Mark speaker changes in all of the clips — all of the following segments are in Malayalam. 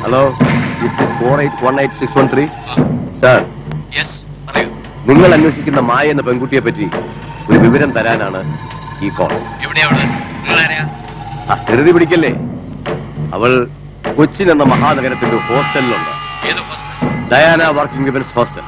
Speaker 1: Hello four eight one eight six one three sir
Speaker 2: yes പറയൂ
Speaker 1: നിങ്ങൾ അന്വേഷിക്കുന്ന മായ എന്ന പെൺകുട്ടിയെ പറ്റി ഒരു വിവരം തരാനാണ് ഈ കോൾ
Speaker 2: എവിടെയാ അവള് നിങ്ങളാരാ
Speaker 1: ആ ധൃതി പിടിക്കല്ലേ അവൾ കൊച്ചിൻ എന്ന മഹാനഗരത്തിന്റെ ഹോസ്റ്റലിലുണ്ട്
Speaker 2: ഏത് hostel
Speaker 1: Diana working women's hostel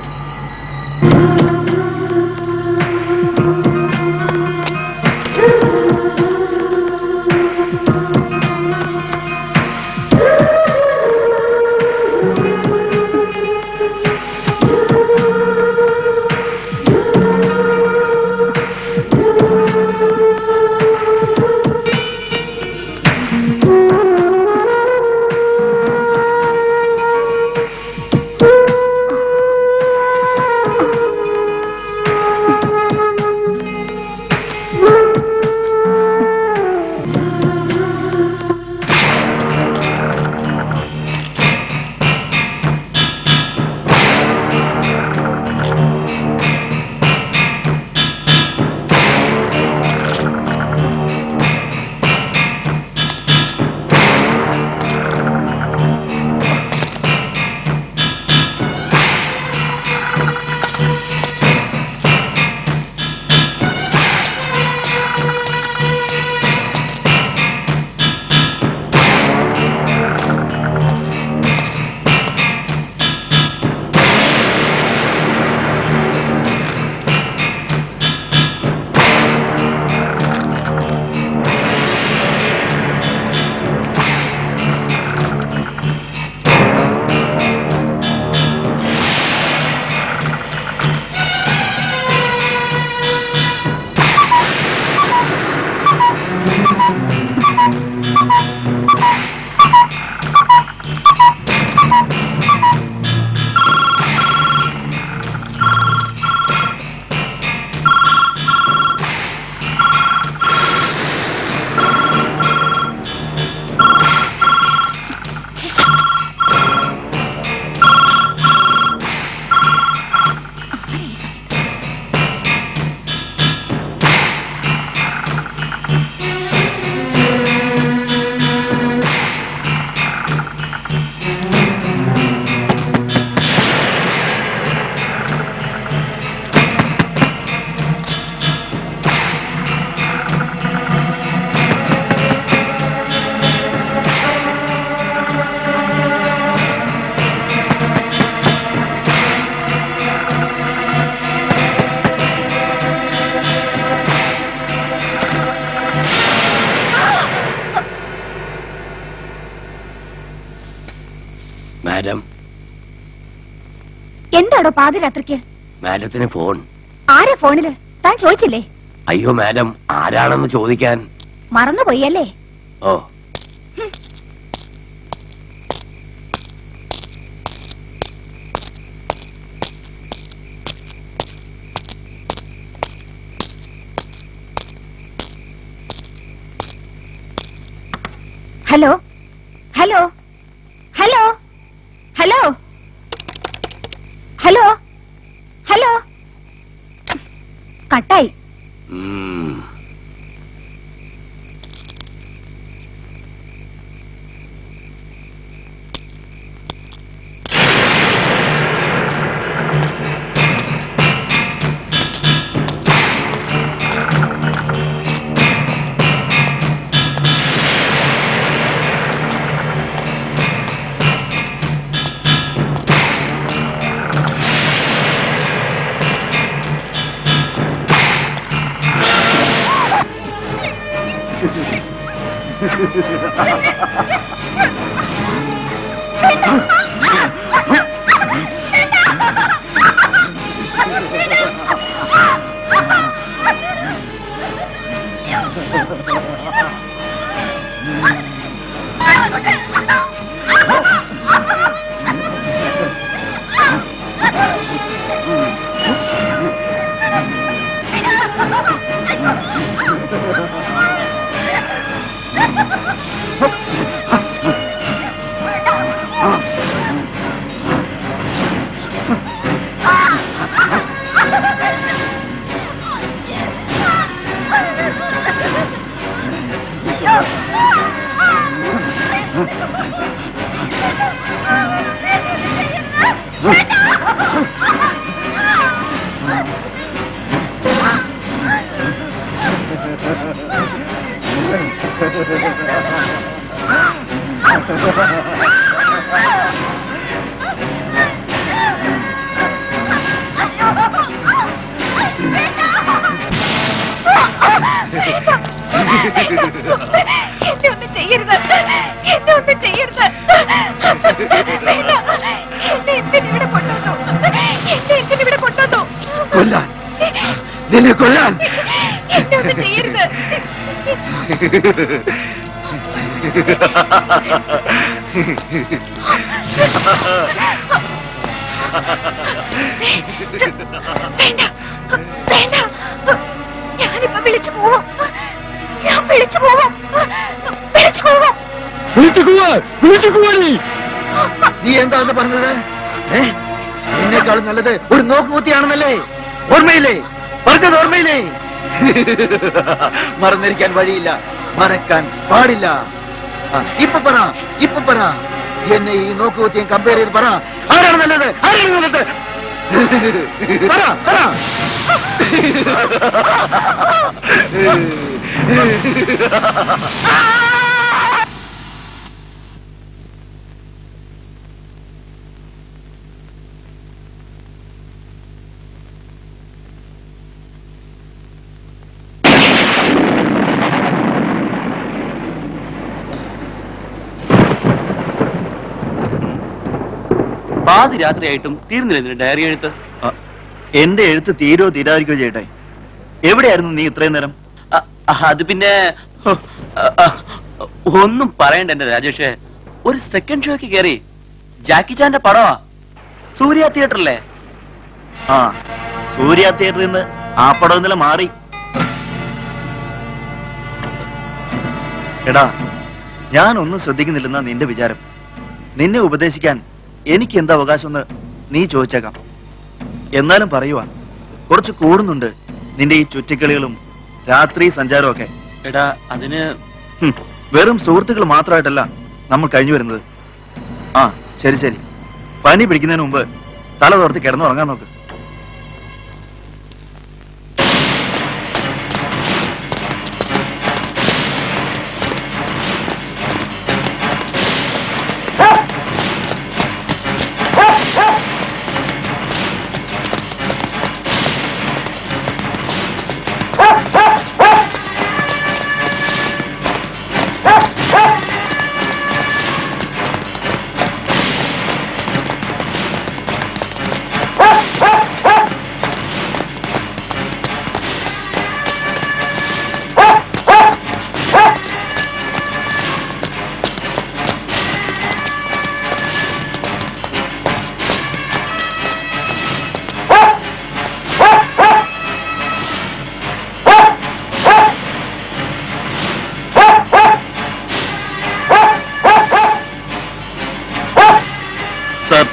Speaker 1: madam
Speaker 3: എന്താടോ പാതിരാത്രിക്ക്
Speaker 1: മാഡത്തിന് ഫോൺ
Speaker 3: ആരാ ഫോണില് താൻ ചോദിച്ചില്ലേ
Speaker 1: അയ്യോ മാഡം ആരാണെന്ന് ചോദിക്കാൻ
Speaker 3: മറന്നുപോയി അല്ലേ
Speaker 1: oh
Speaker 3: hello hello hello hello hello hello കട്ടായി
Speaker 1: ഉം.
Speaker 3: എന്നെ ഒന്നും ചെയ്യരുത് എന്നെ ഒന്നും ചെയ്യരുത് വേണ്ട. എന്നെ എന്തിനിവിടെ കൊണ്ടുവന്നു എന്നെ എന്തിനിവിടെ കൊണ്ടുവന്നു
Speaker 4: കൊല്ലാൻ നിന്നെ കൊല്ലാൻ
Speaker 3: എന്നെ ഒന്നും ചെയ്യരുത് വേണ്ട വേണ്ട ഞാനിപ്പോ വിളിച്ചു പോവും ഞാൻ വിളിച്ചു പോവും വിളിച്ചു പോവും
Speaker 4: വിളിച്ചു പോവാ വിളിച്ചു പോവാ നീ എന്താന്ന് പറഞ്ഞത് ഏ നിന്നേക്കാളും നല്ലത് ഒരു നോക്കുകുത്തിയാണെന്നല്ലേ ഓർമ്മയില്ലേ പറഞ്ഞത് ഓർമ്മയില്ലേ മറന്നിരിക്കാൻ വഴിയില്ല മറക്കാൻ പാടില്ല ആ, ഇപ്പൊ പറ ഇപ്പൊ പറ എന്നെ ഈ നോക്കുകുത്തിയും കമ്പയർ ചെയ്ത് പറ ആരാണ് നല്ലത് ആരാണ് നല്ലത് പറ പറ
Speaker 5: പാതി രാത്രിയായിട്ടും തീർന്നില്ല നിന്റെ ഡയറി എഴുത്ത്
Speaker 6: എന്റെ എഴുത്ത് തീരോ തീരാതിരിക്കോ ചേട്ടെ എവിടെയായിരുന്നു നീ ഇത്രയും നേരം
Speaker 5: അ- അത് പിന്നെ ഹോ, അ- അ- ഒന്നും പറയണ്ട എന്റെ രാജേഷേ ഒരു സെക്കൻഡ് ഷോയ്ക്ക് കയറി ജാക്കി ചാന്റെ പടമാ സൂര്യ തിയേറ്ററിലെ
Speaker 6: ആ സൂര്യ തിയേറ്ററിൽ നിന്ന് ആ പടം ഇന്നലെ മാറി എടാ ഞാൻ ഒന്നും ശ്രദ്ധിക്കുന്നില്ലെന്നാ നിന്റെ വിചാരം നിന്നെ ഉപദേശിക്കാൻ എനിക്ക് എന്താ അവകാശമെന്ന് നീ ചോദിച്ചേക്കാം എന്നാലും പറയുവാ കുറച്ച് കൂടുന്നുണ്ട് നിന്റെ ഈ ചുറ്റിക്കളികളും രാത്രി സഞ്ചാരവും ഒക്കെ
Speaker 5: എടാ അതിന്
Speaker 6: ഹും, വെറും സുഹൃത്തുക്കൾ മാത്രമായിട്ടല്ല നമ്മൾ കഴിഞ്ഞു വരുന്നത് ആ ശരി ശരി പനി പിടിക്കുന്നതിന് മുമ്പ് തല തോർത്ത് കിടന്നുറങ്ങാൻ നോക്ക് സർ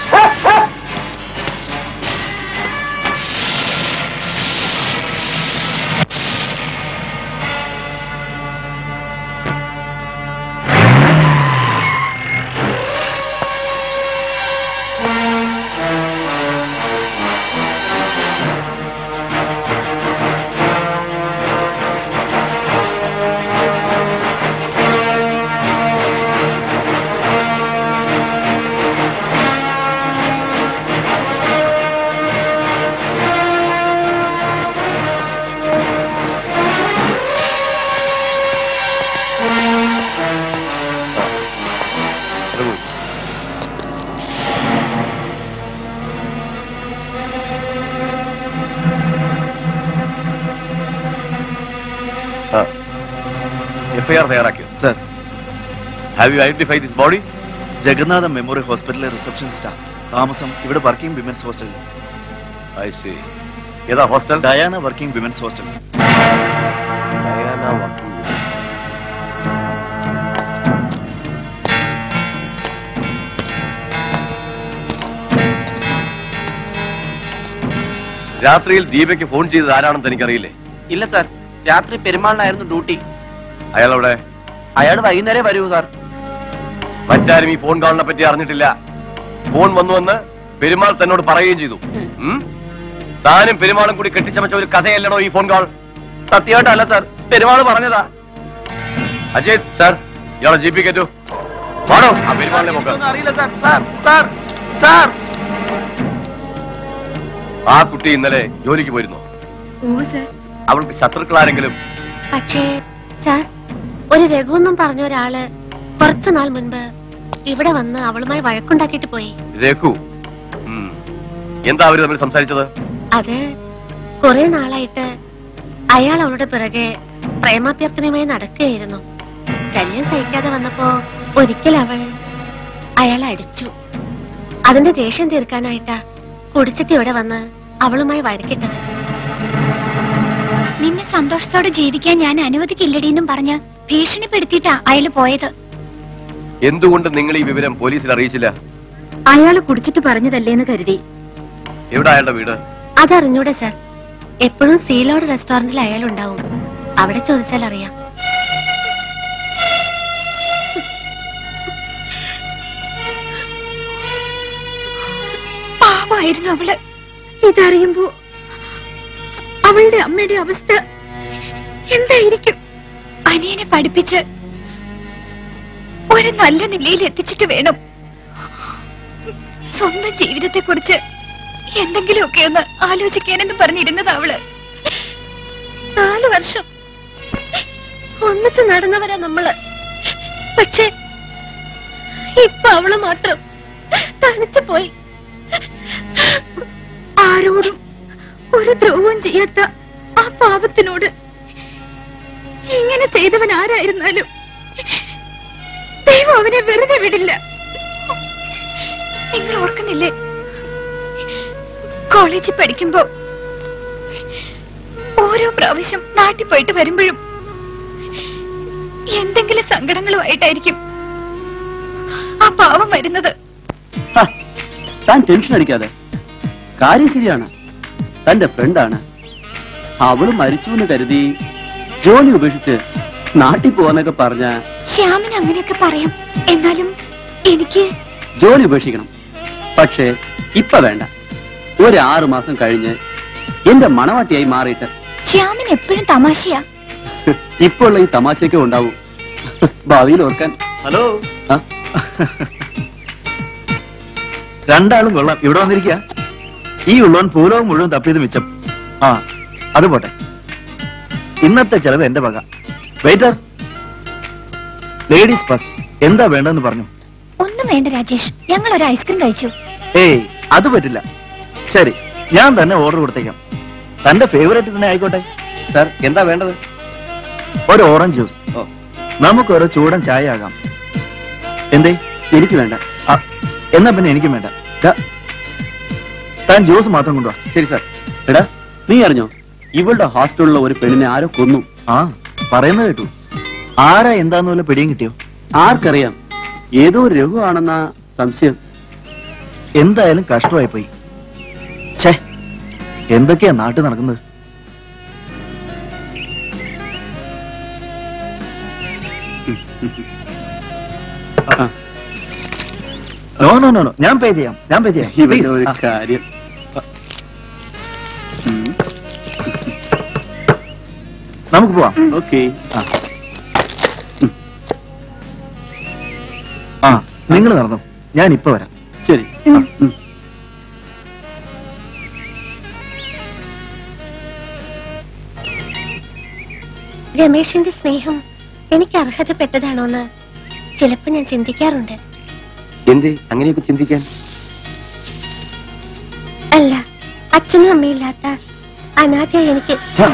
Speaker 1: Remove. എഫ്ഐആർ തയ്യാറാക്കിയോ
Speaker 6: sir
Speaker 1: have you identify this body
Speaker 6: Jagannatha memorial ഹോസ്പിറ്റലിലെ റിസപ്ഷനിസ്റ്റാ താമസം ഇവിടെ വർക്കിംഗ് വിമൻസ് ഹോസ്റ്റലിൽ
Speaker 1: ഐ സി ഏതാ hostel
Speaker 6: Diana working women's hostel
Speaker 1: Diana working രാത്രിയിൽ ദീപയ്ക്ക് ഫോൺ ചെയ്തത് ആരാണെന്ന് എനിക്കറിയില്ലേ
Speaker 5: ഇല്ല സാർ രാത്രി പെരുമാളിനായിരുന്നു ഡ്യൂട്ടി
Speaker 1: അയാൾ അവിടെ
Speaker 5: അയാൾ വൈകുന്നേരം വരൂ സാർ
Speaker 1: മറ്റാരും ഈ ഫോൺ കോളിനെ പറ്റി അറിഞ്ഞിട്ടില്ല ഫോൺ വന്നുവെന്ന് പെരുമാൾ തന്നോട് പറയുകയും ചെയ്തു ഉം? താനും പെരുമാളും കൂടി കെട്ടിച്ചമച്ച ഒരു കഥയല്ലടോ ഈ ഫോൺ കോൾ
Speaker 5: സത്യമായിട്ടല്ല സാർ പെരുമാൾ പറഞ്ഞതാ
Speaker 1: അജയ് സാർ ഇയാളെ ജി പി കയറ്റു വാടോ ആ പെരുമാളിനെ പൊക്ക
Speaker 5: അറിയില്ല സാർ സാർ സാർ സാർ
Speaker 1: ആ കുട്ടി ഇന്നലെ ജോലിക്ക് പോയിരുന്നു
Speaker 3: ഓ സർ
Speaker 1: അവൾക്ക് ശത്രുക്കൾ ആരെങ്കിലും
Speaker 3: പക്ഷേ സാർ ഒരു രഘു എന്നും പറഞ്ഞ ഒരാള് കുറച്ചു നാൾ മുൻപ് ഇവിടെ വന്ന് അവളുമായി വഴക്കുണ്ടാക്കിയിട്ട് പോയി
Speaker 1: രഘു ഉം. എന്താ അവര് തമ്മിൽ സംസാരിച്ചത്
Speaker 3: അത് കുറെ നാളായിട്ട് അയാൾ അവളുടെ പിറകെ പ്രേമാഭ്യർത്ഥനയുമായി നടക്കുകയായിരുന്നു ശല്യം സഹിക്കാതെ വന്നപ്പോ ഒരിക്കൽ അവൾ അയാളെ അടിച്ചു അതിന്റെ ദേഷ്യം തീർക്കാനായിട്ടാ കുടിച്ചിട്ട് ഇവിടെ വന്ന് അവളുമായി വഴക്കിട്ടത്
Speaker 7: നിന്നെ സന്തോഷത്തോടെ ജീവിക്കാൻ ഞാൻ അനുവദിക്കില്ലടിയെന്നും പറഞ്ഞ് ഭീഷണിപ്പെടുത്തിയിട്ടാ അയാള് പോയത്
Speaker 1: എന്തുകൊണ്ട് നിങ്ങൾ ഈ വിവരം പോലീസിൽ അറിയിച്ചില്ല
Speaker 3: അയാള് കുടിച്ചിട്ട് പറഞ്ഞതല്ലേന്ന് കരുതി
Speaker 1: എവിടെ അയാളുടെ വീട്
Speaker 3: അതറിഞ്ഞൂടെ സാർ എപ്പോഴും സീലോഡ് റെസ്റ്റോറന്റിൽ അയാൾ ഉണ്ടാവും അവിടെ ചോദിച്ചാൽ അറിയാം
Speaker 7: പാവമായിരുന്നു അവള്
Speaker 3: ഇതറിയുമ്പോ അവളുടെ അമ്മയുടെ അവസ്ഥ എന്തായിരിക്കും
Speaker 7: അനിയനെ പഠിപ്പിച്ച് ഒരു നല്ല നിലയിൽ എത്തിച്ചിട്ട് വേണം സ്വന്തം ജീവിതത്തെ കുറിച്ച് എന്തെങ്കിലുമൊക്കെ ഒന്ന് ആലോചിക്കാനെന്ന് പറഞ്ഞിരുന്നത് അവള്
Speaker 3: നാല് വർഷം ഒന്നിച്ച് നടന്നവരാ നമ്മള് പക്ഷെ ഇപ്പൊ അവള് മാത്രം തനിച്ചു പോയി ആരോടും ഒരു ദ്രോഹവും ചെയ്യാത്ത ആ പാവത്തിനോട് ഇങ്ങനെ ചെയ്തവൻ ആരായിരുന്നാലും ദൈവം അവനെ വെറുതെ വിടില്ല
Speaker 7: നിങ്ങൾ ഓർക്കുന്നില്ലേ കോളേജിൽ പഠിക്കുമ്പോ ഓരോ പ്രാവശ്യം നാട്ടിൽ പോയിട്ട് വരുമ്പോഴും എന്തെങ്കിലും സങ്കടങ്ങളുമായിട്ടായിരിക്കും ആ പാവം വരുന്നത്
Speaker 5: ഹ, താൻ ടെൻഷൻ അടിക്കാതെ കാര്യം ശരിയാണ് തന്റെ ഫ്രണ്ടാണ് അവള് മരിച്ചു എന്ന് കരുതി ജോലി ഉപേക്ഷിച്ച് നാട്ടിൽ പോവാന്നൊക്കെ പറഞ്ഞ
Speaker 7: ശ്യാമിന് അങ്ങനെയൊക്കെ പറയാം എന്നാലും എനിക്ക്
Speaker 5: ജോലി ഉപേക്ഷിക്കണം പക്ഷേ ഇപ്പൊ വേണ്ട ഒരു ആറു മാസം കഴിഞ്ഞ് എന്റെ മണവാട്ടിയായി മാറിയിട്ട്
Speaker 7: ശ്യാമിന് എപ്പോഴും തമാശയാ
Speaker 5: ഇപ്പോൾ ഉള്ള ഈ തമാശയൊക്കെ ഉണ്ടാവും ഭാവിയിൽ ഓർക്കാൻ
Speaker 6: ഹലോ
Speaker 5: ആ?
Speaker 6: രണ്ടാളും കൊള്ളാം ഇവിടെ വന്നിരിക്കുക ഈ ഉള്ളവൻ പൂലവും മുഴുവൻ തപ്പിയത് മിച്ചം ആ അത് പോട്ടെ ഇന്നത്തെ ചെലവ് എന്റെ വക വെയിറ്റർ ലേഡീസ് ഫസ്റ്റ് എന്താ വേണ്ടെന്ന് പറഞ്ഞു
Speaker 7: ഒന്നും വേണ്ട രാജേഷ് ഞങ്ങൾ ഒരു ഐസ്ക്രീം കഴിച്ചു
Speaker 6: ഏയ് അത് പറ്റില്ല ശരി ഞാൻ തന്നെ ഓർഡർ കൊടുത്തേക്കാം തന്റെ ഫേവറേറ്റ് തന്നെ ആയിക്കോട്ടെ
Speaker 1: സാർ എന്താ വേണ്ടത്
Speaker 6: ഒരു ഓറഞ്ച് ജ്യൂസ്
Speaker 1: ഓ.
Speaker 6: നമുക്ക് ഒരു ചൂടൻ ചായ ആകാം എന്തേ
Speaker 5: എനിക്ക് വേണ്ട
Speaker 6: ആ, എന്നാ പിന്നെ എനിക്കും വേണ്ട ദാ, താൻ ജ്യൂസ് മാത്രം കൊണ്ടുവാ
Speaker 1: ശരി സാർ
Speaker 5: എടാ നീ അറിഞ്ഞോ ഇവളുടെ ഹോസ്റ്റലിലുള്ള ഒരു പെണ്ണിനെ ആരോ കൊന്നു
Speaker 6: ആ പറയുന്നത് കേട്ടു ആരാ എന്താന്ന് വല്ല പിടിയും കിട്ടിയോ
Speaker 5: ആർക്കറിയാം ഏതോ ഒരു രഘു ആണെന്ന സംശയം
Speaker 6: എന്തായാലും കഷ്ടമായി പോയി ഛേ എന്തൊക്കെയാ നാട്ടിൽ നടക്കുന്നത്
Speaker 5: ആ,
Speaker 6: നോ നോ നോ നോ ഞാൻ പേ ചെയ്യാം ഞാൻ പേ ചെയ്യാം
Speaker 5: ഇവന്റെ
Speaker 6: Please.
Speaker 5: ഒരു
Speaker 6: ആ,
Speaker 5: കാര്യം
Speaker 6: നമുക്ക് പോവാം
Speaker 5: ഓക്കെ
Speaker 6: ആ ആ നിങ്ങൾ നടന്നു ഞാൻ ഇപ്പൊ വരാം
Speaker 5: ശരി
Speaker 6: ആ,
Speaker 5: ഉം.
Speaker 3: രമേഷിന്റെ സ്നേഹം എനിക്ക് അർഹതപ്പെട്ടതാണോന്ന് ചിലപ്പോ ഞാൻ ചിന്തിക്കാറുണ്ട്
Speaker 1: എന്തേ അങ്ങനെയൊക്കെ ചിന്തിക്കാൻ
Speaker 3: അല്ല അച്ഛനും അമ്മയില്ലാത്ത അനാഥയായി എനിക്ക്
Speaker 6: ഹ,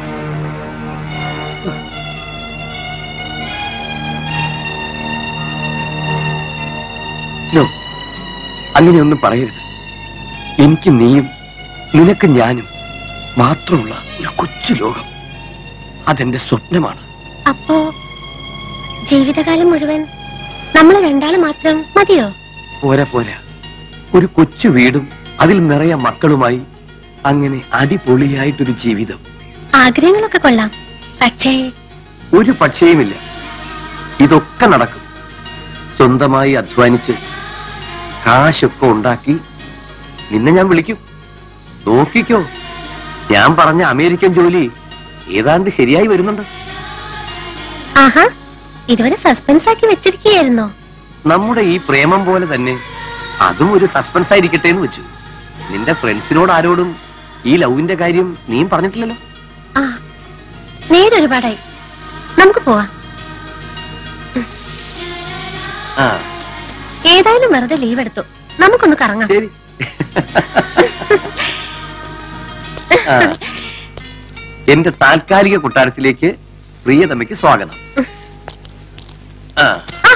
Speaker 1: നോ അങ്ങനെയൊന്നും പറയരുത് എനിക്ക് നീയും നിനക്ക് ഞാനും മാത്രമുള്ള ഒരു കൊച്ചു ലോകം അതെന്റെ സ്വപ്നമാണ്
Speaker 3: അപ്പോ ജീവിതകാലം മുഴുവൻ നമ്മൾ രണ്ടാള് മാത്രം മതിയോ
Speaker 1: പോരാ പോരാ ഒരു കൊച്ചു വീടും അതിൽ നിറയെ മക്കളുമായി അങ്ങനെ അടിപൊളിയായിട്ടൊരു ജീവിതം
Speaker 3: ആഗ്രഹങ്ങളൊക്കെ കൊള്ളാം പക്ഷേ
Speaker 1: ഒരു പക്ഷേയുമില്ല ഇതൊക്കെ നടക്കും സ്വന്തമായി അധ്വാനിച്ച് കാശൊക്കെ ഉണ്ടാക്കി നിന്നെ ഞാൻ വിളിക്കും നോക്കിക്കോ ഞാൻ പറഞ്ഞ അമേരിക്കൻ ജോലി ഏതാണ്ട് ശരിയായി വരുന്നുണ്ട്
Speaker 3: ആഹാ ഇതുവരെ സസ്പെൻസ് ആക്കി വെച്ചിരിക്കുകയായിരുന്നോ
Speaker 1: നമ്മുടെ ഈ പ്രേമം പോലെ തന്നെ അതും ഒരു സസ്പെൻസ് ആയിരിക്കട്ടെ എന്ന് വെച്ചു നിന്റെ ഫ്രണ്ട്സിനോട് ആരോടും ഈ ലവിന്റെ കാര്യം നീയും പറഞ്ഞിട്ടില്ലല്ലോ
Speaker 3: ആ നേരെ ഒരുപാടായി നമുക്ക് പോവാം
Speaker 1: ആ
Speaker 3: ഏതായാലും വെറുതെ ലീവ് എടുത്തു നമുക്കൊന്ന് കറങ്ങാം
Speaker 1: ശരി ആ. എന്റെ താൽക്കാലിക കൊട്ടാരത്തിലേക്ക് പ്രിയതമയ്ക്ക് സ്വാഗതം ആ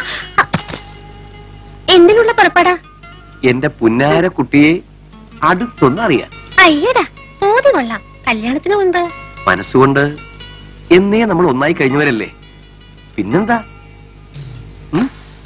Speaker 3: എന്തിനുള്ള പുറപ്പാടാ
Speaker 1: എന്റെ പുന്നാര കുട്ടിയെ അടുത്തൊന്ന് അറിയാൻ
Speaker 3: അയ്യടാ പോതി കൊള്ളാം കല്യാണത്തിന് മുൻപ്
Speaker 1: മനസ്സുകൊണ്ട് എന്നേ നമ്മൾ ഒന്നായി കഴിഞ്ഞവരല്ലേ പിന്നെന്താ ഉം?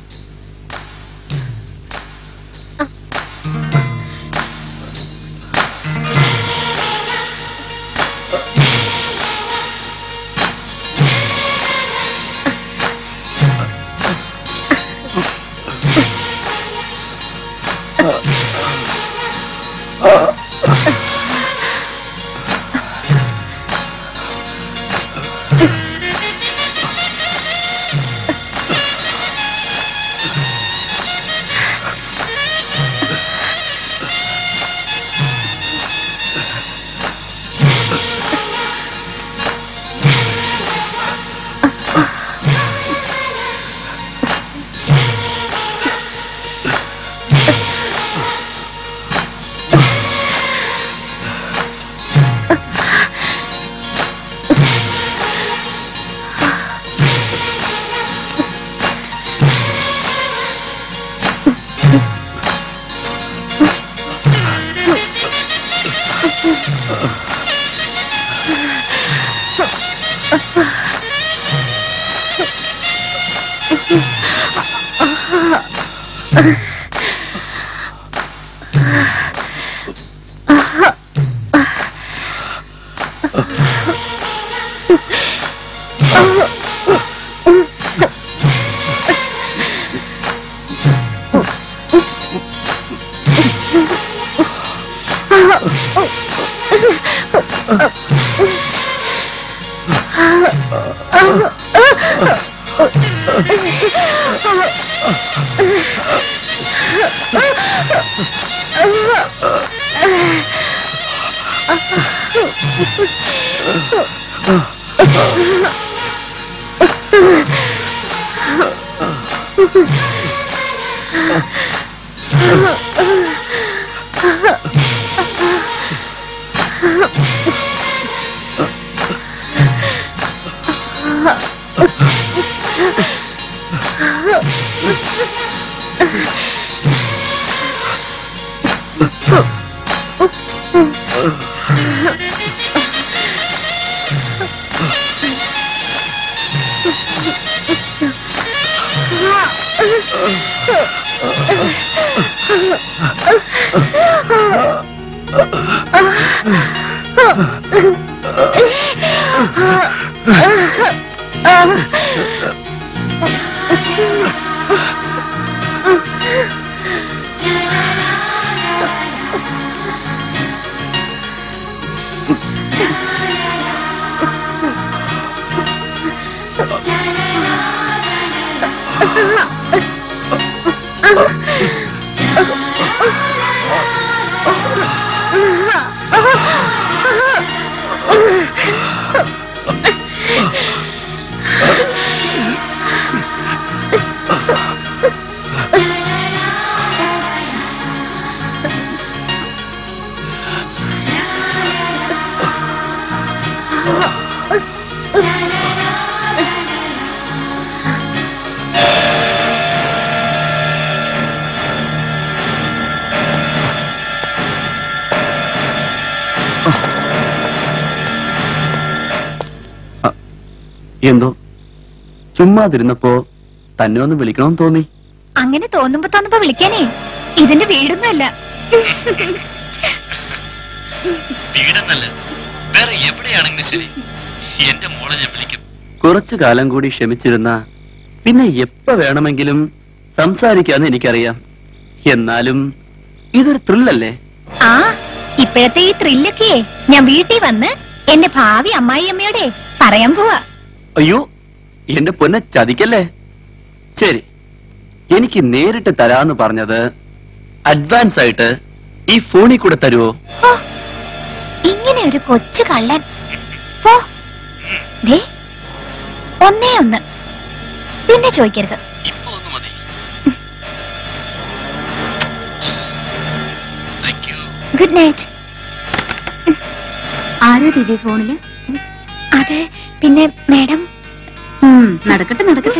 Speaker 5: എന്തോ ചുമ്മാതിരുന്നപ്പോ തന്നെ ഒന്ന് വിളിക്കണമെന്ന് തോന്നി
Speaker 7: അങ്ങനെ തോന്നുമ്പോ തോന്നുമ്പോ വിളിക്കാനേ ഇതിന്റെ വീടൊന്നുമല്ല
Speaker 2: വീടെന്നല്ല വേറെ എവിടെയാണെങ്കിലും ശരി എന്റെ മോളെ ഞാൻ വിളിക്കും
Speaker 5: കുറച്ചു കാലം കൂടി ക്ഷമിച്ചിരുന്ന പിന്നെ എപ്പ വേണമെങ്കിലും സംസാരിക്കാന്ന് എനിക്കറിയാം എന്നാലും ഇതൊരു ത്രില്ലല്ലേ
Speaker 7: ആ ഇപ്പോഴത്തെ ഈ ത്രില്ലൊക്കെ ഞാൻ വീട്ടിൽ വന്ന് എന്റെ ഭാവി അമ്മായി അമ്മയോടെ പറയാൻ പോവാ
Speaker 5: അയ്യോ എന്റെ പൊന്നെ ചതിക്കല്ലേ ശരി എനിക്ക് നേരിട്ട് തരാന്ന് പറഞ്ഞത് അഡ്വാൻസ് ആയിട്ട് ഈ ഫോണിൽ കൂടെ തരുവോ
Speaker 7: ഓ, ഇങ്ങനെ ഒരു കൊച്ചു കള്ളൻ പോ ദേ ഒന്നേ ഒന്ന് പിന്നെ ചോദിക്കരുത്
Speaker 2: ഇപ്പൊ ഒന്ന് മതി താങ്ക് യു
Speaker 7: ഗുഡ് നൈറ്റ് ആരോ ദിവ്യ ഫോണില് അത് പിന്നെ മാഡം നടക്കട്ടെ നടക്കട്ടെ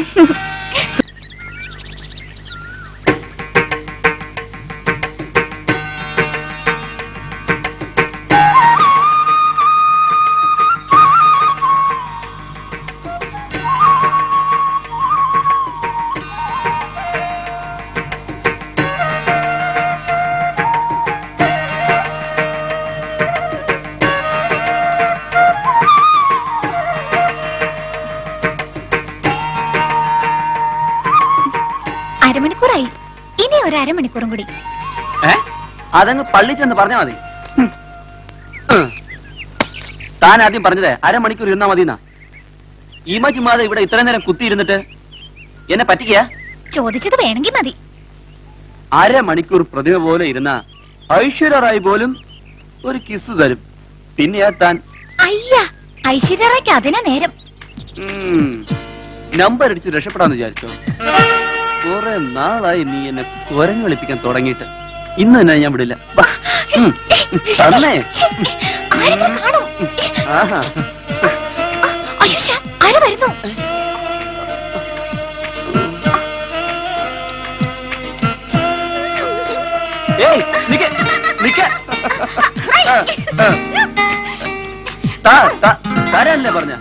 Speaker 7: അരമണിക്കൂറായി ഇനി ഒരു അരമണിക്കൂറും കൂടി
Speaker 5: ഏ അതങ്ങ് പള്ളി ചെന്ന് പറഞ്ഞാ മതി ഉം. ഉം. താൻ ആദ്യം പറഞ്ഞതേ അരമണിക്കൂർ ഇരുന്നാ മതിന്നാ ഇമ ചുമ്മാതെ ഇവിടെ ഇത്ര നേരം കുത്തിയിരുന്നിട്ട് എന്നെ പറ്റിക്കുക
Speaker 7: ചോദിച്ചത് വേണമെങ്കിൽ മതി
Speaker 5: അരമണിക്കൂർ പ്രതിമ പോലെ ഇരുന്ന ഐശ്വര്യ റായ് പോലും ഒരു കിസ് തരും പിന്നെയാ താൻ
Speaker 7: അയ്യ ഐശ്വര്യക്ക് അതിനാ നേരം
Speaker 5: ഉം, നമ്പർ അടിച്ച് രക്ഷപ്പെടാന്ന് വിചാരിച്ചോ കുറെ നാളായി നീ എന്നെ കുരങ്ങ് വിളിപ്പിക്കാൻ തുടങ്ങിയിട്ട് ഇന്ന് തന്നെ ഞാൻ വിടില്ല വാ. ഉം, തന്നേ
Speaker 7: ആരെങ്കിലും കാണും
Speaker 5: ആഹാ
Speaker 7: അയ്യോ ശ്ശെ, ആര് വരുന്നു
Speaker 5: ഏയ് നിക്ക് നിക്ക് ആ, ആ. താ താ തരല്ലേ പറഞ്ഞ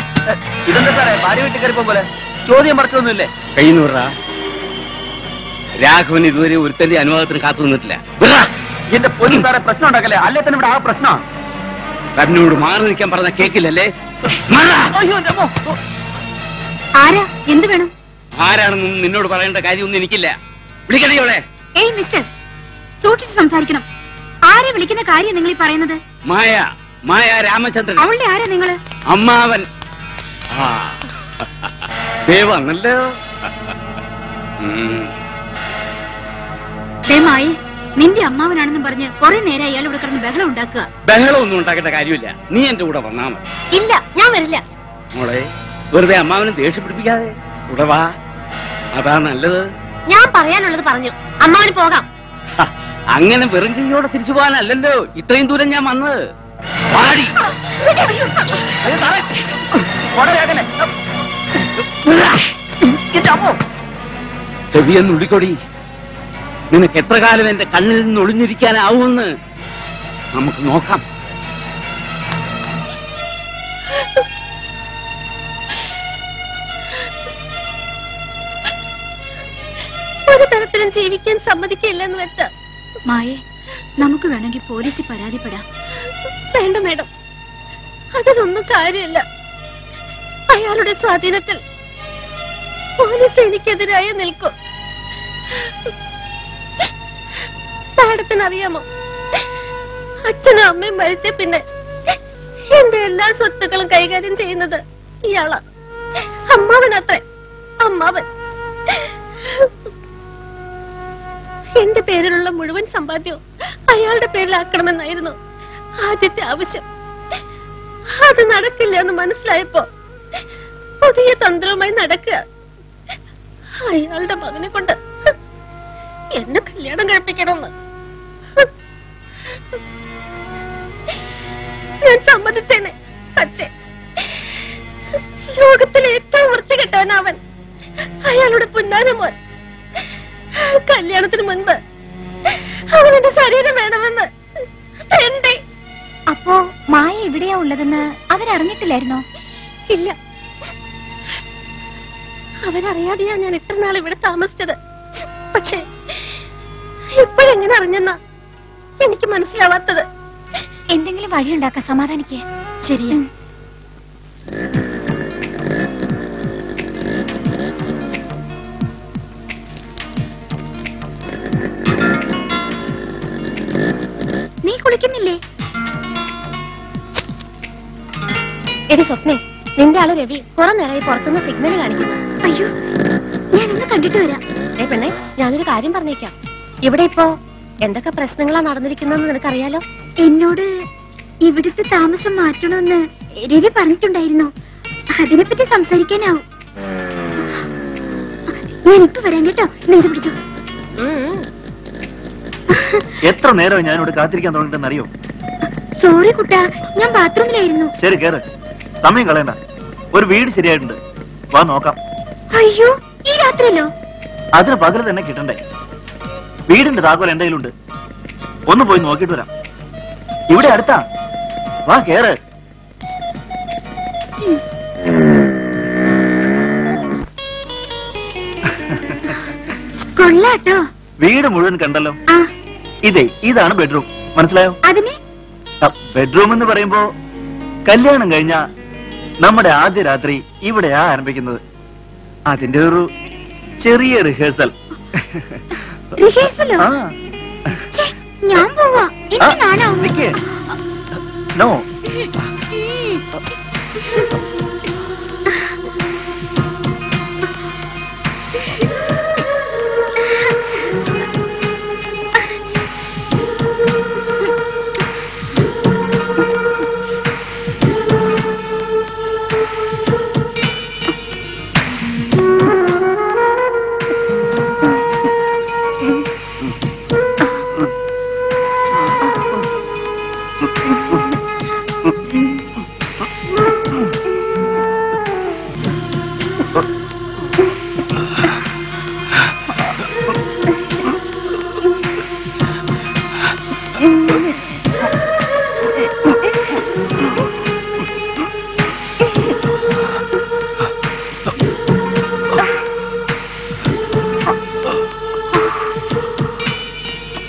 Speaker 5: ഇതെന്താ സാറേ ഭാര്യ വീട്ടിൽ കയറിപ്പോ പോലെ ചോദ്യം മറച്ചൊന്നുമില്ലേ
Speaker 8: കൈ നൂറാ
Speaker 5: രാഘവൻ ഇതുവരെ ഒരുത്തന്റെ അനുവാദത്തിന് കാത്തു നിന്നിട്ടില്ല
Speaker 6: എന്റെ പൊന്നു സാറെ പ്രശ്നം ഉണ്ടാക്കല്ലേ അല്ലേ തന്നെ ഇവിടെ ആ പ്രശ്നം
Speaker 5: കരനോട് മാറി നിൽക്കാൻ പറഞ്ഞ കേക്കില്ലല്ലേ മാറാ.
Speaker 3: ആരാ എന്ത് വേണം
Speaker 5: ആരാണെന്നും നിന്നോട് പറയേണ്ട കാര്യമൊന്നും എനിക്കില്ല വിളിക്കണേ അവളെ
Speaker 3: ഏയ് മിസ്റ്റർ സൂക്ഷിച്ച് സംസാരിക്കണം ആരെ വിളിക്കുന്ന കാര്യം നിങ്ങൾ ഈ പറയുന്നത്
Speaker 5: മായ മായ രാമചന്ദ്രൻ
Speaker 3: അവളുടെ ആരാ നിങ്ങള്
Speaker 5: അമ്മാവൻ ആ ദേ വന്നല്ലോ ഉം.
Speaker 3: ദയമായി നിന്റെ അമ്മാവനാണെന്നും പറഞ്ഞ് കുറെ നേരം അയാൾ ഇവിടെ കിടന്ന് ബഹളം ഉണ്ടാക്കുക
Speaker 5: ബഹളമൊന്നും ഉണ്ടാക്കേണ്ട കാര്യമില്ല നീ എന്റെ കൂടെ വന്നാ മതി
Speaker 3: ഇല്ല ഞാൻ വരില്ല
Speaker 5: മോളെ വെറുതെ അമ്മാവനെ ദേഷ്യപ്പിടിപ്പിക്കാതെ കൂടെ വാ അതാ നല്ലത്
Speaker 3: ഞാൻ പറയാനുള്ളത് പറഞ്ഞു അമ്മാവന് പോകാം
Speaker 5: ഹ, അങ്ങനെ വെറും കൈയോടെ തിരിച്ചു പോകാനല്ലല്ലോ ഇത്രയും ദൂരം ഞാൻ വന്നത് പാടി ചെവിയെന്ന് ഉള്ളിക്കൊടി നിനക്ക് എത്ര കാലം എന്റെ കണ്ണിൽ നിന്ന് ഒളിഞ്ഞിരിക്കാനാവുമെന്ന് നമുക്ക് നോക്കാം
Speaker 3: ഒരു തരത്തിലും ജീവിക്കാൻ സമ്മതിക്കില്ലെന്ന് വെച്ച മായെ നമുക്ക് വേണമെങ്കിൽ പോലീസിൽ പരാതിപ്പെടാം വേണ്ട മേഡം അതിനൊന്നും കാര്യമില്ല അയാളുടെ സ്വാധീനത്തിൽ പോലീസ് എനിക്കെതിരായി നിൽക്കും മാഡത്തിന് അറിയാമോ അച്ഛനും അമ്മയും മരിച്ച പിന്നെ എന്റെ എല്ലാ സ്വത്തുക്കളും കൈകാര്യം ചെയ്യുന്നത് ഇയാളാ അമ്മാവനത്രേ അമ്മാവൻ എന്റെ പേരിലുള്ള മുഴുവൻ സമ്പാദ്യവും അയാളുടെ പേരിലാക്കണമെന്നായിരുന്നു ആദ്യത്തെ ആവശ്യം അത് നടക്കില്ല എന്ന് മനസ്സിലായപ്പോ പുതിയ തന്ത്രവുമായി നടക്കുക അയാളുടെ മകനെ കൊണ്ട് എന്നെ കല്യാണം കഴിപ്പിക്കണമെന്ന് ഞാൻ സമ്മതിച്ചേനെ പക്ഷേ ലോകത്തിലെ ഏറ്റവും വൃത്തികെട്ടവനവൻ അയാളുടെ പുന്നാരമോൻ കല്യാണത്തിന് മുൻപ് അവൻ എന്റെ ശരീരം വേണമെന്ന് എന്റെ
Speaker 7: അപ്പോ മായ എവിടെയാ ഉള്ളതെന്ന് അവരറിഞ്ഞിട്ടില്ലായിരുന്നോ
Speaker 3: ഇല്ല അവരറിയാതെയാ ഞാൻ ഇത്ര നാൾ ഇവിടെ താമസിച്ചത് പക്ഷേ ഇപ്പോഴെങ്ങനെ അറിഞ്ഞെന്നാ എനിക്ക് മനസ്സിലാവാത്തത്
Speaker 7: എന്തെങ്കിലും വഴിയുണ്ടാക്ക സമാധാനിക്കേ
Speaker 3: ശരിയാ
Speaker 7: നീ കുളിക്കുന്നില്ലേ
Speaker 3: എടി സ്വപ്നെ നിന്റെ ആള് രവി കുറെ നേരമായി പുറത്തുനിന്ന് സിഗ്നൽ കാണിക്കുന്നു
Speaker 7: അയ്യോ ഞാനൊന്ന് കണ്ടിട്ട് വരാം
Speaker 3: ഏ പെണ്ണെ ഞാനൊരു കാര്യം പറഞ്ഞേക്കാം ഇവിടെ ഇപ്പോ എന്തൊക്കെ പ്രശ്നങ്ങളാ നടന്നിരിക്കുന്നതെന്ന് നിനക്കറിയാലോ
Speaker 7: എന്നോട് ഇവിടുത്തെ താമസം മാറ്റണമെന്ന് രവി പറഞ്ഞിട്ടുണ്ടായിരുന്നു അതിനെപ്പറ്റി സംസാരിക്കാനാവും ഞാൻ ഇപ്പൊ വരാം കേട്ടോ നേരെ പിടിച്ചോ
Speaker 6: എത്ര നേരം ഞാൻ ഇവിടെ കാത്തിരിക്കാൻ തുടങ്ങിട്ടെന്ന് അറിയോ
Speaker 7: സോറി കുട്ടാ ഞാൻ ബാത്റൂമിലായിരുന്നു
Speaker 6: ശരി കേറ് സമയം കളയണ്ട ഒരു വീട് ശരിയായിട്ടുണ്ട് വാ നോക്കാം
Speaker 7: അയ്യോ ഈ രാത്രിയല്ലോ
Speaker 6: അതിന് പകൽ തന്നെ കിട്ടണ്ടേ വീടിന്റെ താക്കോൽ എന്റെ കയ്യിലുണ്ട് ഒന്ന് പോയി നോക്കിയിട്ട് വരാം ഇവിടെ അടുത്താ വാ കേറ്
Speaker 7: കൊള്ളാട്ടോ
Speaker 6: വീട് മുഴുവൻ കണ്ടല്ലോ
Speaker 7: ആ
Speaker 6: ഇതേ ഇതാണ് ബെഡ്റൂം മനസ്സിലായോ
Speaker 7: അതിന്
Speaker 6: ബെഡ്റൂം എന്ന് പറയുമ്പോ കല്യാണം കഴിഞ്ഞ നമ്മുടെ ആദ്യ രാത്രി ഇവിടെയാ ആരംഭിക്കുന്നത് അതിന്റെ ഒരു ചെറിയ റിഹേഴ്സൽ
Speaker 7: റിഹേഴ്സലോ
Speaker 6: ആ
Speaker 7: ഛെ, ഞാൻ പോവാ
Speaker 6: ആ,
Speaker 7: എനിക്ക് നാണാവും
Speaker 6: നിക്ക്. നോ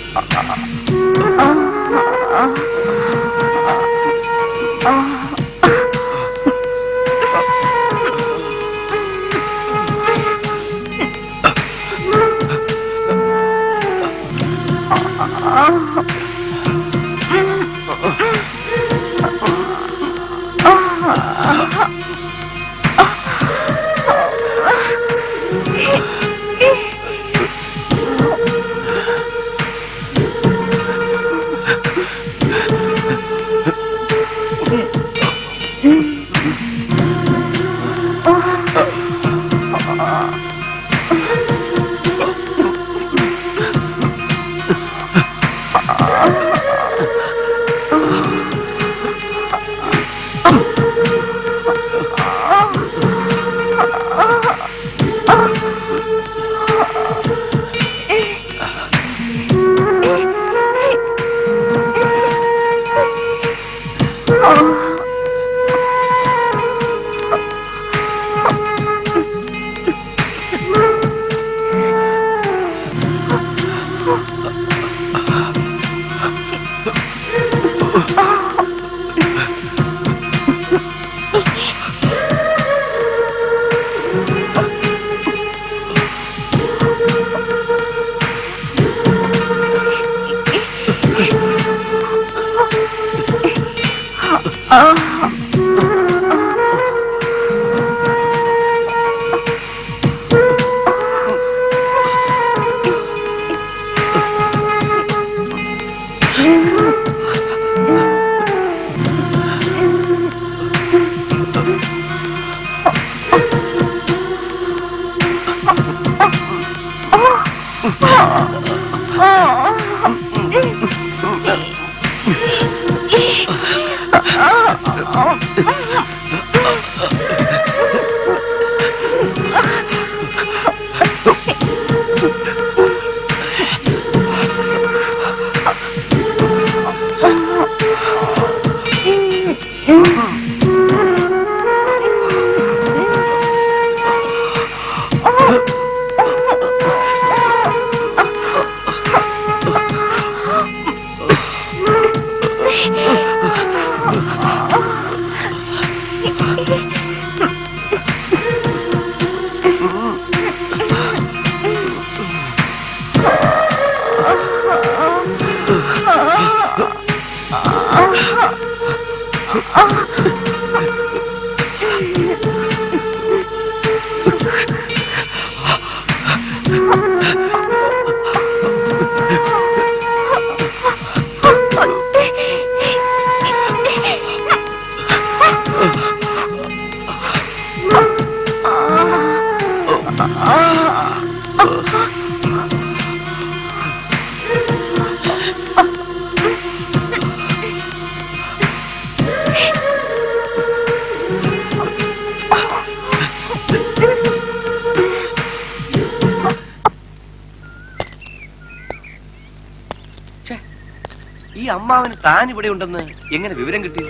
Speaker 1: ഈ അമ്മാവന് താൻ ഇവിടെ ഉണ്ടെന്ന് എങ്ങനെ വിവരം കിട്ടി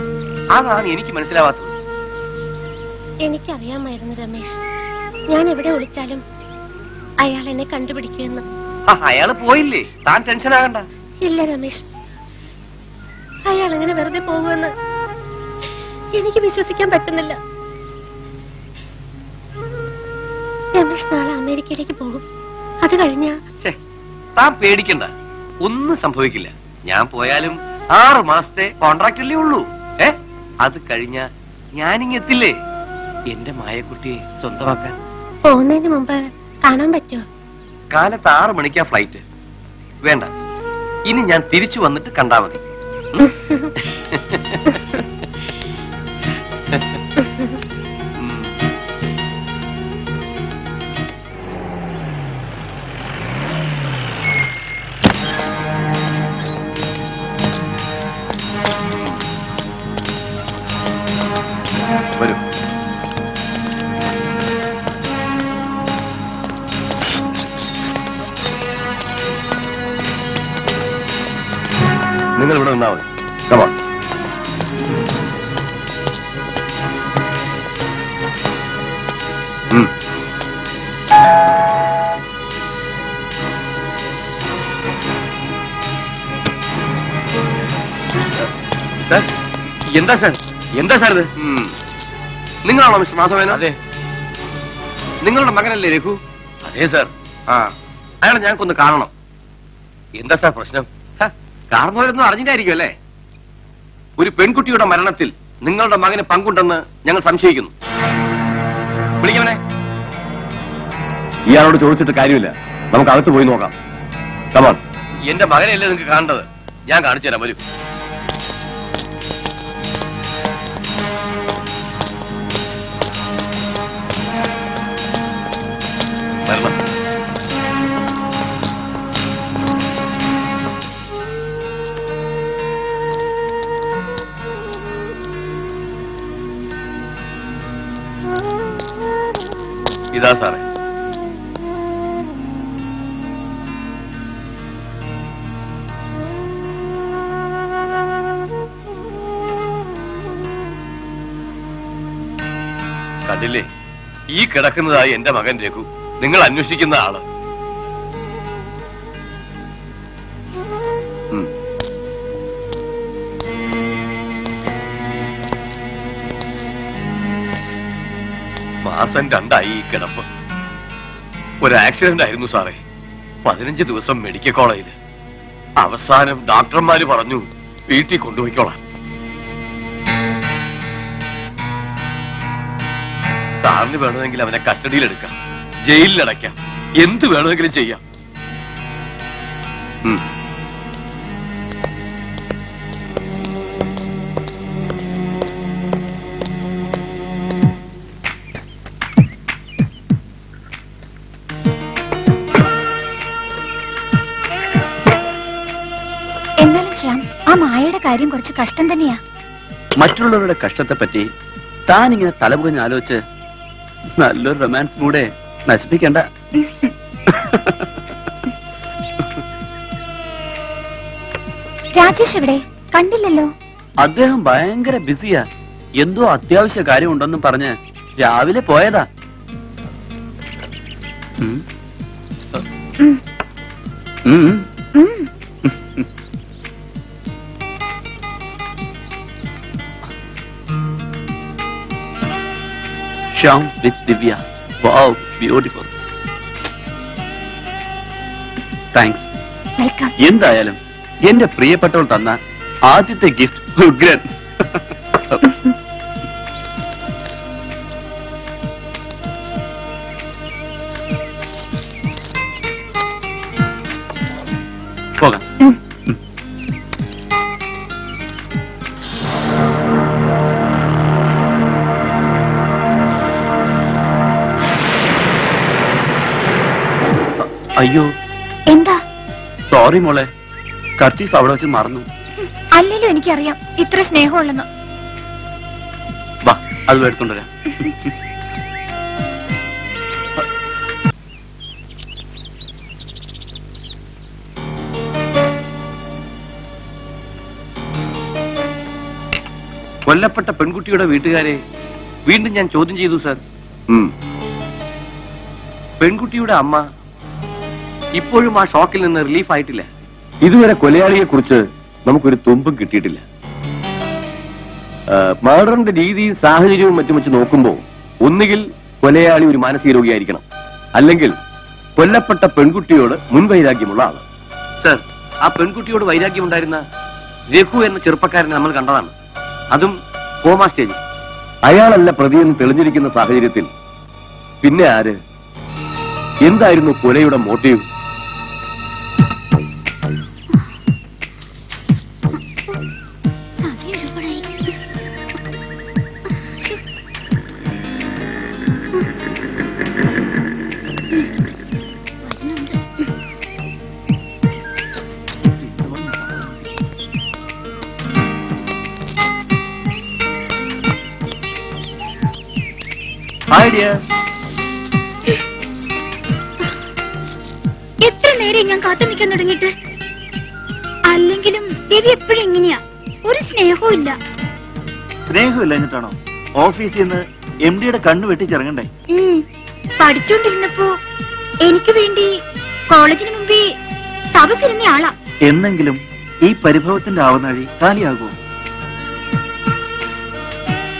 Speaker 1: അതാണ് എനിക്ക് മനസ്സിലാവാത്തത്
Speaker 3: എനിക്കറിയാമായിരുന്നു രമേശ് ഞാൻ എവിടെ ഒളിച്ചാലും അയാൾ എന്നെ കണ്ടുപിടിക്കുമെന്ന്
Speaker 1: ആ, അയാള് പോയില്ലേ താൻ ടെൻഷൻ ആകണ്ട
Speaker 3: ഇല്ല രമേശ് അയാൾ അങ്ങനെ വെറുതെ പോകുമെന്ന് എനിക്ക് വിശ്വസിക്കാൻ പറ്റുന്നില്ല രമേശ് നാളെ അമേരിക്കയിലേക്ക് പോകും അത് കഴിഞ്ഞ
Speaker 1: ഛേ, താൻ പേടിക്കണ്ട ഒന്നും സംഭവിക്കില്ല ഞാൻ പോയാലും ആറ് മാസത്തെ കോൺട്രാക്ട് അല്ലേ ഉള്ളൂ ഏ അത് കഴിഞ്ഞ ഞാനിങ്ങെത്തില്ലേ എന്റെ മായക്കുട്ടിയെ സ്വന്തമാക്കാൻ
Speaker 3: പോകുന്നതിന് മുമ്പ് കാണാൻ പറ്റുമോ
Speaker 1: കാലത്ത് ആറ് മണിക്കാ ഫ്ലൈറ്റ് വേണ്ട ഇനി ഞാൻ തിരിച്ചു വന്നിട്ട് കണ്ടാ മതി ഉം? ഉം. വരൂ നിങ്ങൾ ഇവിടെ നിന്നാ മതി കമാ സാർ എന്താ സാർ എന്താ സാർ ഇത് നിങ്ങളാണോ മിസ്റ്റർ മാധവേന അതെ നിങ്ങളുടെ മകനല്ലേ രഘു അതെ സാർ ആ അയാളെ ഞങ്ങൾക്കൊന്ന് കാണണം എന്താ സാർ പ്രശ്നം ഹ, കാരണവരൊന്നും അറിഞ്ഞിട്ടായിരിക്കും അല്ലേ ഒരു പെൺകുട്ടിയുടെ മരണത്തിൽ നിങ്ങളുടെ മകന് പങ്കുണ്ടെന്ന് ഞങ്ങൾ സംശയിക്കുന്നു വിളിക്കവനെ
Speaker 8: ഇയാളോട് ചോദിച്ചിട്ട് കാര്യമില്ല നമുക്ക് അകത്ത് പോയി നോക്കാം കമാൺ
Speaker 1: എന്റെ മകനെയല്ലേ നിങ്ങൾക്ക് കാണേണ്ടത് ഞാൻ കാണിച്ചു തരാം വരൂ വരണം ഇതാ സാറേ കണ്ടില്ലേ ഈ കിടക്കുന്നതായി എന്റെ മകൻ രഘു നിങ്ങൾ അന്വേഷിക്കുന്ന ആള് ഉം. മാസം രണ്ടായി ഈ കിടപ്പ് ഒരു ആക്സിഡന്റ് ആയിരുന്നു സാറേ പതിനഞ്ച് ദിവസം മെഡിക്കൽ കോളേജില് അവസാനം ഡോക്ടർമാര് പറഞ്ഞു വീട്ടിൽ കൊണ്ടുപോയിക്കോളാം സാറിന് വേണമെങ്കിൽ അവനെ കസ്റ്റഡിയിൽ എടുക്കാം ജയിലിൽ അടയ്ക്കാം എന്ത് വേണമെങ്കിലും ചെയ്യാം ഉം.
Speaker 3: എന്നാലും ശ്യാം ആ മായയുടെ കാര്യം കുറച്ച് കഷ്ടം തന്നെയാ
Speaker 5: മറ്റുള്ളവരുടെ കഷ്ടത്തെ പറ്റി താൻ ഇങ്ങനെ തലപുകഞ്ഞ് ആലോചിച്ച് നല്ലൊരു റൊമാൻസ് മൂടെ നശിപ്പിക്കണ്ട
Speaker 3: രാജേഷ് എവിടെ കണ്ടില്ലല്ലോ
Speaker 5: അദ്ദേഹം ഭയങ്കര ബിസിയാ എന്തോ അത്യാവശ്യ കാര്യമുണ്ടെന്നും പറഞ്ഞ് രാവിലെ പോയതാ ഉം.
Speaker 3: ഉം.
Speaker 5: ഉം.
Speaker 3: ഉം.
Speaker 5: Shyam with Divya wow beautiful thanks
Speaker 3: welcome
Speaker 5: എന്തായാലും എന്റെ പ്രിയപ്പെട്ടവൾ തന്ന ആദ്യത്തെ ഗിഫ്റ്റ് ഉഗ്രൻ പോകാം
Speaker 3: ഉം.
Speaker 5: അയ്യോ
Speaker 3: എന്താ
Speaker 5: സോറി മോളെ കർച്ചീഫ് അവിടെ വെച്ച് മറന്നു
Speaker 3: അല്ലല്ലോ എനിക്കറിയാം ഇത്ര സ്നേഹമുള്ളെന്ന്
Speaker 5: വാ അത് എടുത്തോണ്ടരാ
Speaker 1: കൊല്ലപ്പെട്ട പെൺകുട്ടിയുടെ വീട്ടുകാരെ വീണ്ടും ഞാൻ ചോദ്യം ചെയ്തു സാർ
Speaker 8: ഉം.
Speaker 1: പെൺകുട്ടിയുടെ അമ്മ ഇപ്പോഴും ആ ഷോക്കിൽ നിന്ന് റിലീഫ് ആയിട്ടില്ല
Speaker 8: ഇതുവരെ കൊലയാളിയെ കുറിച്ച് നമുക്കൊരു തുമ്പും കിട്ടിയിട്ടില്ല മർഡറിന്റെ രീതിയും സാഹചര്യവും മറ്റും വെച്ച് നോക്കുമ്പോൾ ഒന്നുകിൽ കൊലയാളി ഒരു മാനസിക രോഗിയായിരിക്കണം അല്ലെങ്കിൽ കൊല്ലപ്പെട്ട പെൺകുട്ടിയോട് മുൻവൈരാഗ്യമുള്ള ആള്
Speaker 1: സർ ആ പെൺകുട്ടിയോട് വൈരാഗ്യം ഉണ്ടായിരുന്ന രഘു എന്ന ചെറുപ്പക്കാരനെ നമ്മൾ കണ്ടതാണ് അതും കോമാ സ്റ്റേജിൽ
Speaker 8: അയാളല്ല പ്രതിയെന്ന് തെളിഞ്ഞിരിക്കുന്ന സാഹചര്യത്തിൽ പിന്നെ ആര് എന്തായിരുന്നു കൊലയുടെ മോട്ടീവ്
Speaker 5: ഐഡിയ
Speaker 3: എത്ര നേരം ഞാൻ കാത്തു നിൽക്കാൻ തുടങ്ങിയിട്ട് അല്ലെങ്കിലും രവി എപ്പോഴും ഇങ്ങനെയാ ഒരു സ്നേഹവും ഇല്ല
Speaker 6: സ്നേഹമില്ല എന്നിട്ടാണോ ഓഫീസിൽ നിന്ന് എം ഡിയുടെ കണ്ണു വെട്ടിച്ചിറങ്ങണ്ടേ
Speaker 3: ഉം. പഠിച്ചുകൊണ്ടിരുന്നപ്പോ എനിക്ക് വേണ്ടി കോളേജിന് മുമ്പേ തപസിരുന്ന ആളാ
Speaker 6: എന്നെങ്കിലും ഈ പരിഭവത്തിന്റെ ആവനാഴി കാലിയാകുമോ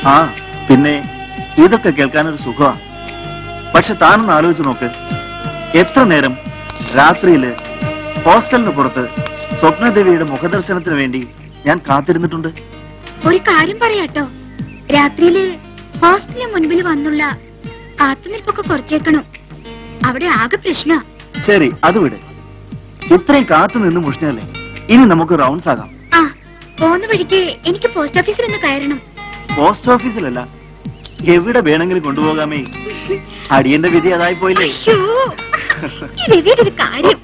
Speaker 6: ആ പിന്നെ ഇതൊക്കെ കേൾക്കാനൊരു സുഖമാ പക്ഷെ താനൊന്ന് ആലോചിച്ച് നോക്ക് എത്ര നേരം രാത്രിയില് ഹോസ്റ്റലിന് പുറത്ത് സ്വപ്നദേവിയുടെ മുഖദർശനത്തിന് വേണ്ടി ഞാൻ കാത്തിരുന്നിട്ടുണ്ട്
Speaker 3: ഒരു കാര്യം പറയാട്ടോ രാത്രിയില് ഹോസ്റ്റലിന് മുൻപിൽ വന്നുള്ള കാത്തുനിൽപ്പൊക്കെ കുറച്ചേക്കണം അവിടെ ആകെ പ്രശ്ന
Speaker 6: ശരി അത് വിട് ഇത്രയും കാത്തു നിന്ന് മുഷ്ണല്ലേ ഇനി നമുക്ക് റൗണ്ട്സ് ആകാം
Speaker 3: ആ പോന്ന വഴിക്ക് എനിക്ക് പോസ്റ്റ് ഓഫീസിൽ ഒന്ന് കയറണം
Speaker 6: പോസ്റ്റ് ഓഫീസിലല്ല എവിടെ വേണമെങ്കിലും കൊണ്ടുപോകാമേ അടിയന്റെ വിധി അതായി പോയില്ലേ
Speaker 3: അയ്യോ ഈ രവിയുടെ ഒരു കാര്യം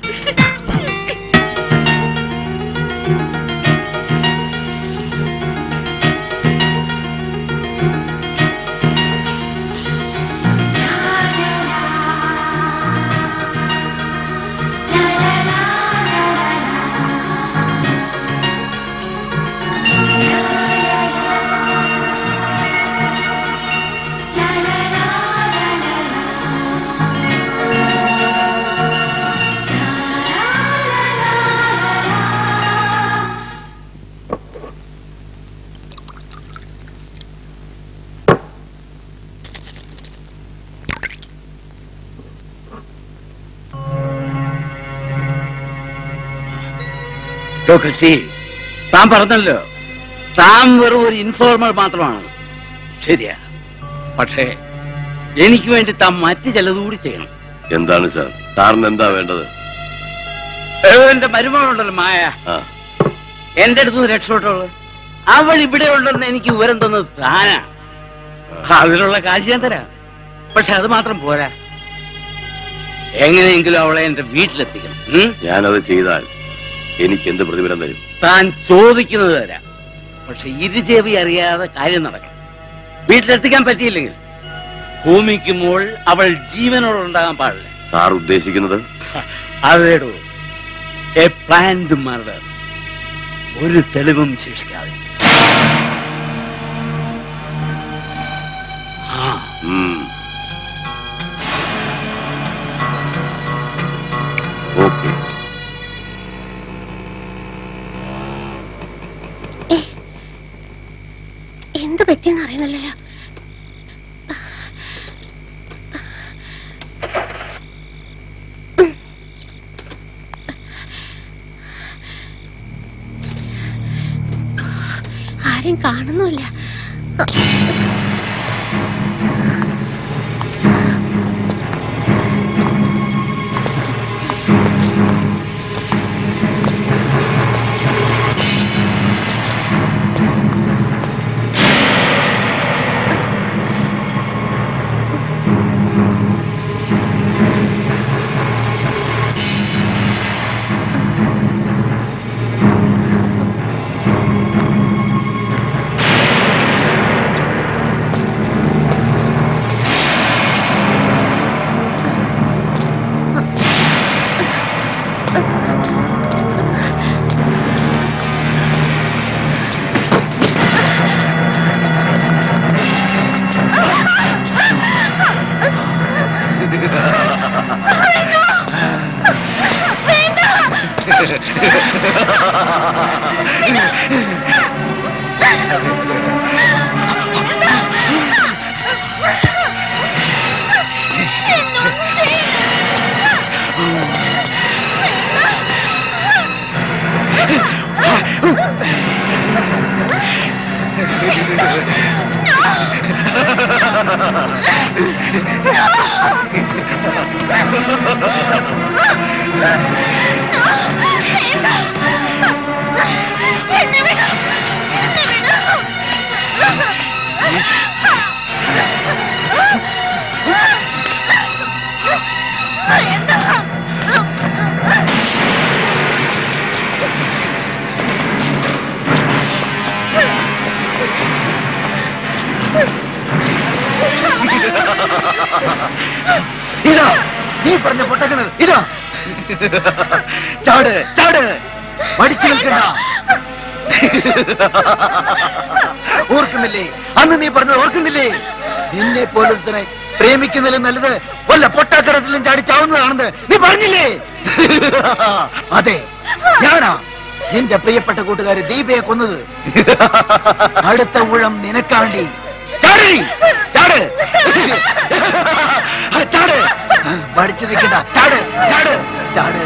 Speaker 9: ശശി താൻ പറഞ്ഞല്ലോ താൻ വെറും ഒരു ഇൻഫോർമർ മാത്രമാണ് ശരിയാ പക്ഷേ എനിക്ക് വേണ്ടി താൻ മറ്റു ചിലതുകൂടി ചെയ്യണം
Speaker 8: എന്താണ് സാർ സാറിന് എന്താ വേണ്ടത്
Speaker 9: ഏ, എന്റെ മരുമകളുണ്ടല്ലോ മായ
Speaker 8: ആ
Speaker 9: എന്റെ അടുത്ത് നിന്ന് രക്ഷപ്പെട്ടോളൂ അവൾ ഇവിടെ ഉണ്ടെന്ന് എനിക്ക് വിവരം തന്നത് താനാ അതിനുള്ള കാശ് ഞാൻ തരാം പക്ഷെ അത് മാത്രം പോരാ എങ്ങനെയെങ്കിലും അവളെ എന്റെ വീട്ടിലെത്തിക്കണം ഉം?
Speaker 8: ഞാനത് ചെയ്താൽ എനിക്ക് എന്ത് പ്രതിഫലം തരും
Speaker 9: താൻ ചോദിക്കുന്നത് തരാം പക്ഷെ ഇരുചേവി അറിയാതെ കാര്യം നടക്കണം വീട്ടിലെത്തിക്കാൻ പറ്റിയില്ലെങ്കിൽ ഭൂമിക്ക് മുകൾ അവൾ ജീവനോടെ ഉണ്ടാകാൻ പാടില്ല
Speaker 8: സാർ ഉദ്ദേശിക്കുന്നത്
Speaker 9: അതേടോ എ പ്ലാൻഡ് മർഡർ ഒരു തെളിവും ശേഷിക്കാതെ ആ
Speaker 8: ഉം. ഓക്കെ
Speaker 3: എന്ത് പറ്റിയെന്ന് അറിയുന്നില്ലല്ലോ ആരും കാണുന്നുമില്ല
Speaker 4: ഇതാ നീ പറഞ്ഞ പൊട്ടക്കിണർ ഇതാ ചാട് ചാട് മടിച്ചു നിൽക്കണ്ട ഓർക്കുന്നില്ലേ അന്ന് നീ പറഞ്ഞത് ഓർക്കുന്നില്ലേ നിന്നെ പോലൊരുത്തനെ പ്രേമിക്കുന്നതിലും നല്ലത് വല്ല പൊട്ടാക്കടത്തിലും ചാടി ചാവുന്നതാണെന്ന് നീ പറഞ്ഞില്ലേ അതെ ഞാനാ നിന്റെ പ്രിയപ്പെട്ട കൂട്ടുകാരി ദീപയെ കൊന്നത് അടുത്ത ഊഴം നിനക്കാണ്ടി ചാടി ചാട് ചാട് പഠിച്ചു നിൽക്കണ്ട ചാട് ചാട് ചാട്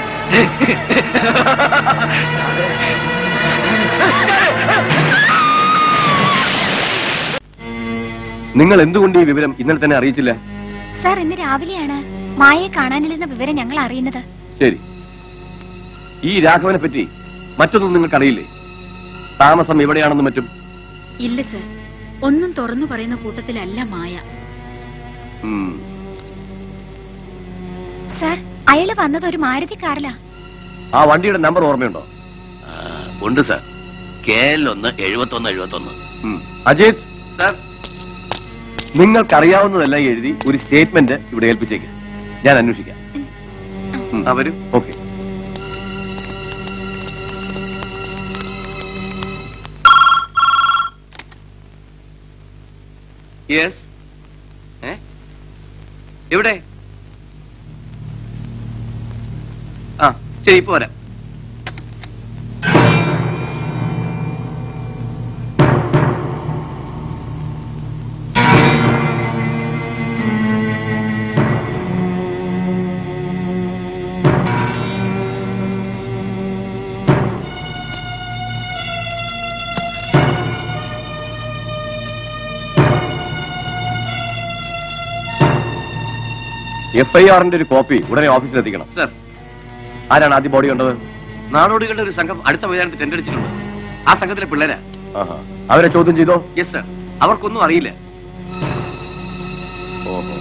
Speaker 8: നിങ്ങൾ എന്തുകൊണ്ട് ഈ വിവരം ഇന്നലെ തന്നെ അറിയിച്ചില്ല
Speaker 3: സാർ ഇന്ന് രാവിലെയാണ് മായയെ കാണാനില്ലെന്ന വിവരം ഞങ്ങൾ അറിയുന്നത്
Speaker 8: ശരി ഈ രാഘവനെ പറ്റി മറ്റൊന്നും നിങ്ങൾക്ക് അറിയില്ലേ താമസം എവിടെയാണെന്നും മറ്റും
Speaker 10: ഇല്ല സർ ഒന്നും തുറന്നു പറയുന്ന കൂട്ടത്തിലല്ല മായ
Speaker 8: ഉം.
Speaker 3: സാർ അയാള് വന്നത് ഒരു മാരുതി കാറിലാ
Speaker 8: ആ വണ്ടിയുടെ നമ്പർ ഓർമ്മയുണ്ടോ
Speaker 9: ആ, ഉണ്ട് സാർ കെ എൽ ഒന്ന് എഴുപത്തൊന്ന് എഴുപത്തൊന്ന്
Speaker 8: ഉം. അജിത്
Speaker 1: സാർ
Speaker 8: നിങ്ങൾക്കറിയാവുന്നതെല്ലാം എഴുതി ഒരു സ്റ്റേറ്റ്മെന്റ് ഇവിടെ ഏൽപ്പിച്ചേക്ക് ഞാൻ അന്വേഷിക്കാം ഉം.
Speaker 1: ആ, വരൂ.
Speaker 8: ഓക്കെ
Speaker 1: യെസ് ഏ എവിടെ ആ ശരി ഇപ്പൊ വരാം
Speaker 8: എഫ് ഐ ആറിന്റെ ഒരു കോപ്പി ഉടനെ ഓഫീസിൽ എത്തിക്കണം
Speaker 1: സാർ
Speaker 8: ആരാണ് ആദ്യം ബോഡി കണ്ടത്
Speaker 1: നാടോടികളുടെ ഒരു സംഘം അടുത്ത മൈതാനത്ത് ടെന്റ് അടിച്ചിട്ടുണ്ട് ആ സംഘത്തിലെ പിള്ളേരാ
Speaker 8: ആഹാ. അവരെ ചോദ്യം ചെയ്തോ
Speaker 1: യെസ് സാർ അവർക്കൊന്നും അറിയില്ല
Speaker 8: ഓഹോ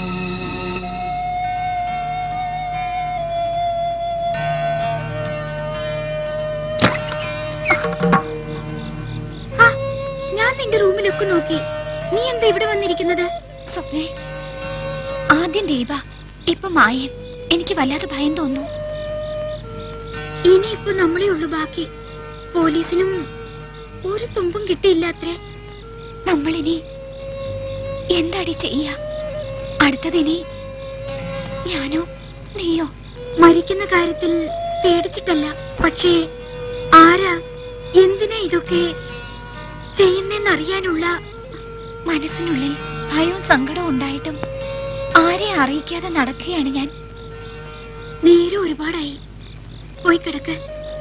Speaker 10: ആ, ഞാൻ നിന്റെ റൂമിലൊക്കെ നോക്കി നീ എന്താ ഇവിടെ വന്നിരിക്കുന്നത്
Speaker 3: സ്വപ്നെ ആദ്യം ദീപ ഇപ്പൊ മായം എനിക്ക് വല്ലാതെ ഭയം തോന്നുന്നു
Speaker 10: ഇനിയിപ്പോ നമ്മളെ ഉള്ളു ബാക്കി പോലീസിനും ഒരു തുമ്പും കിട്ടിയില്ലാത്രേ
Speaker 3: നമ്മളിനി എന്താടി ചെയ്യ അടുത്തതിനി ഞാനോ നീയോ
Speaker 10: മരിക്കുന്ന കാര്യത്തിൽ പേടിച്ചിട്ടല്ല പക്ഷേ ആരാ എന്തിനാ ഇതൊക്കെ ചെയ്യുന്നെന്നറിയാനുള്ള
Speaker 3: മനസ്സിനുള്ളിൽ ഭയവും സങ്കടവും ഉണ്ടായിട്ടും ആരെ അറിയിക്കാതെ നടക്കുകയാണ് ഞാൻ
Speaker 10: നേരം ഒരുപാടായി പോയി കിടക്ക്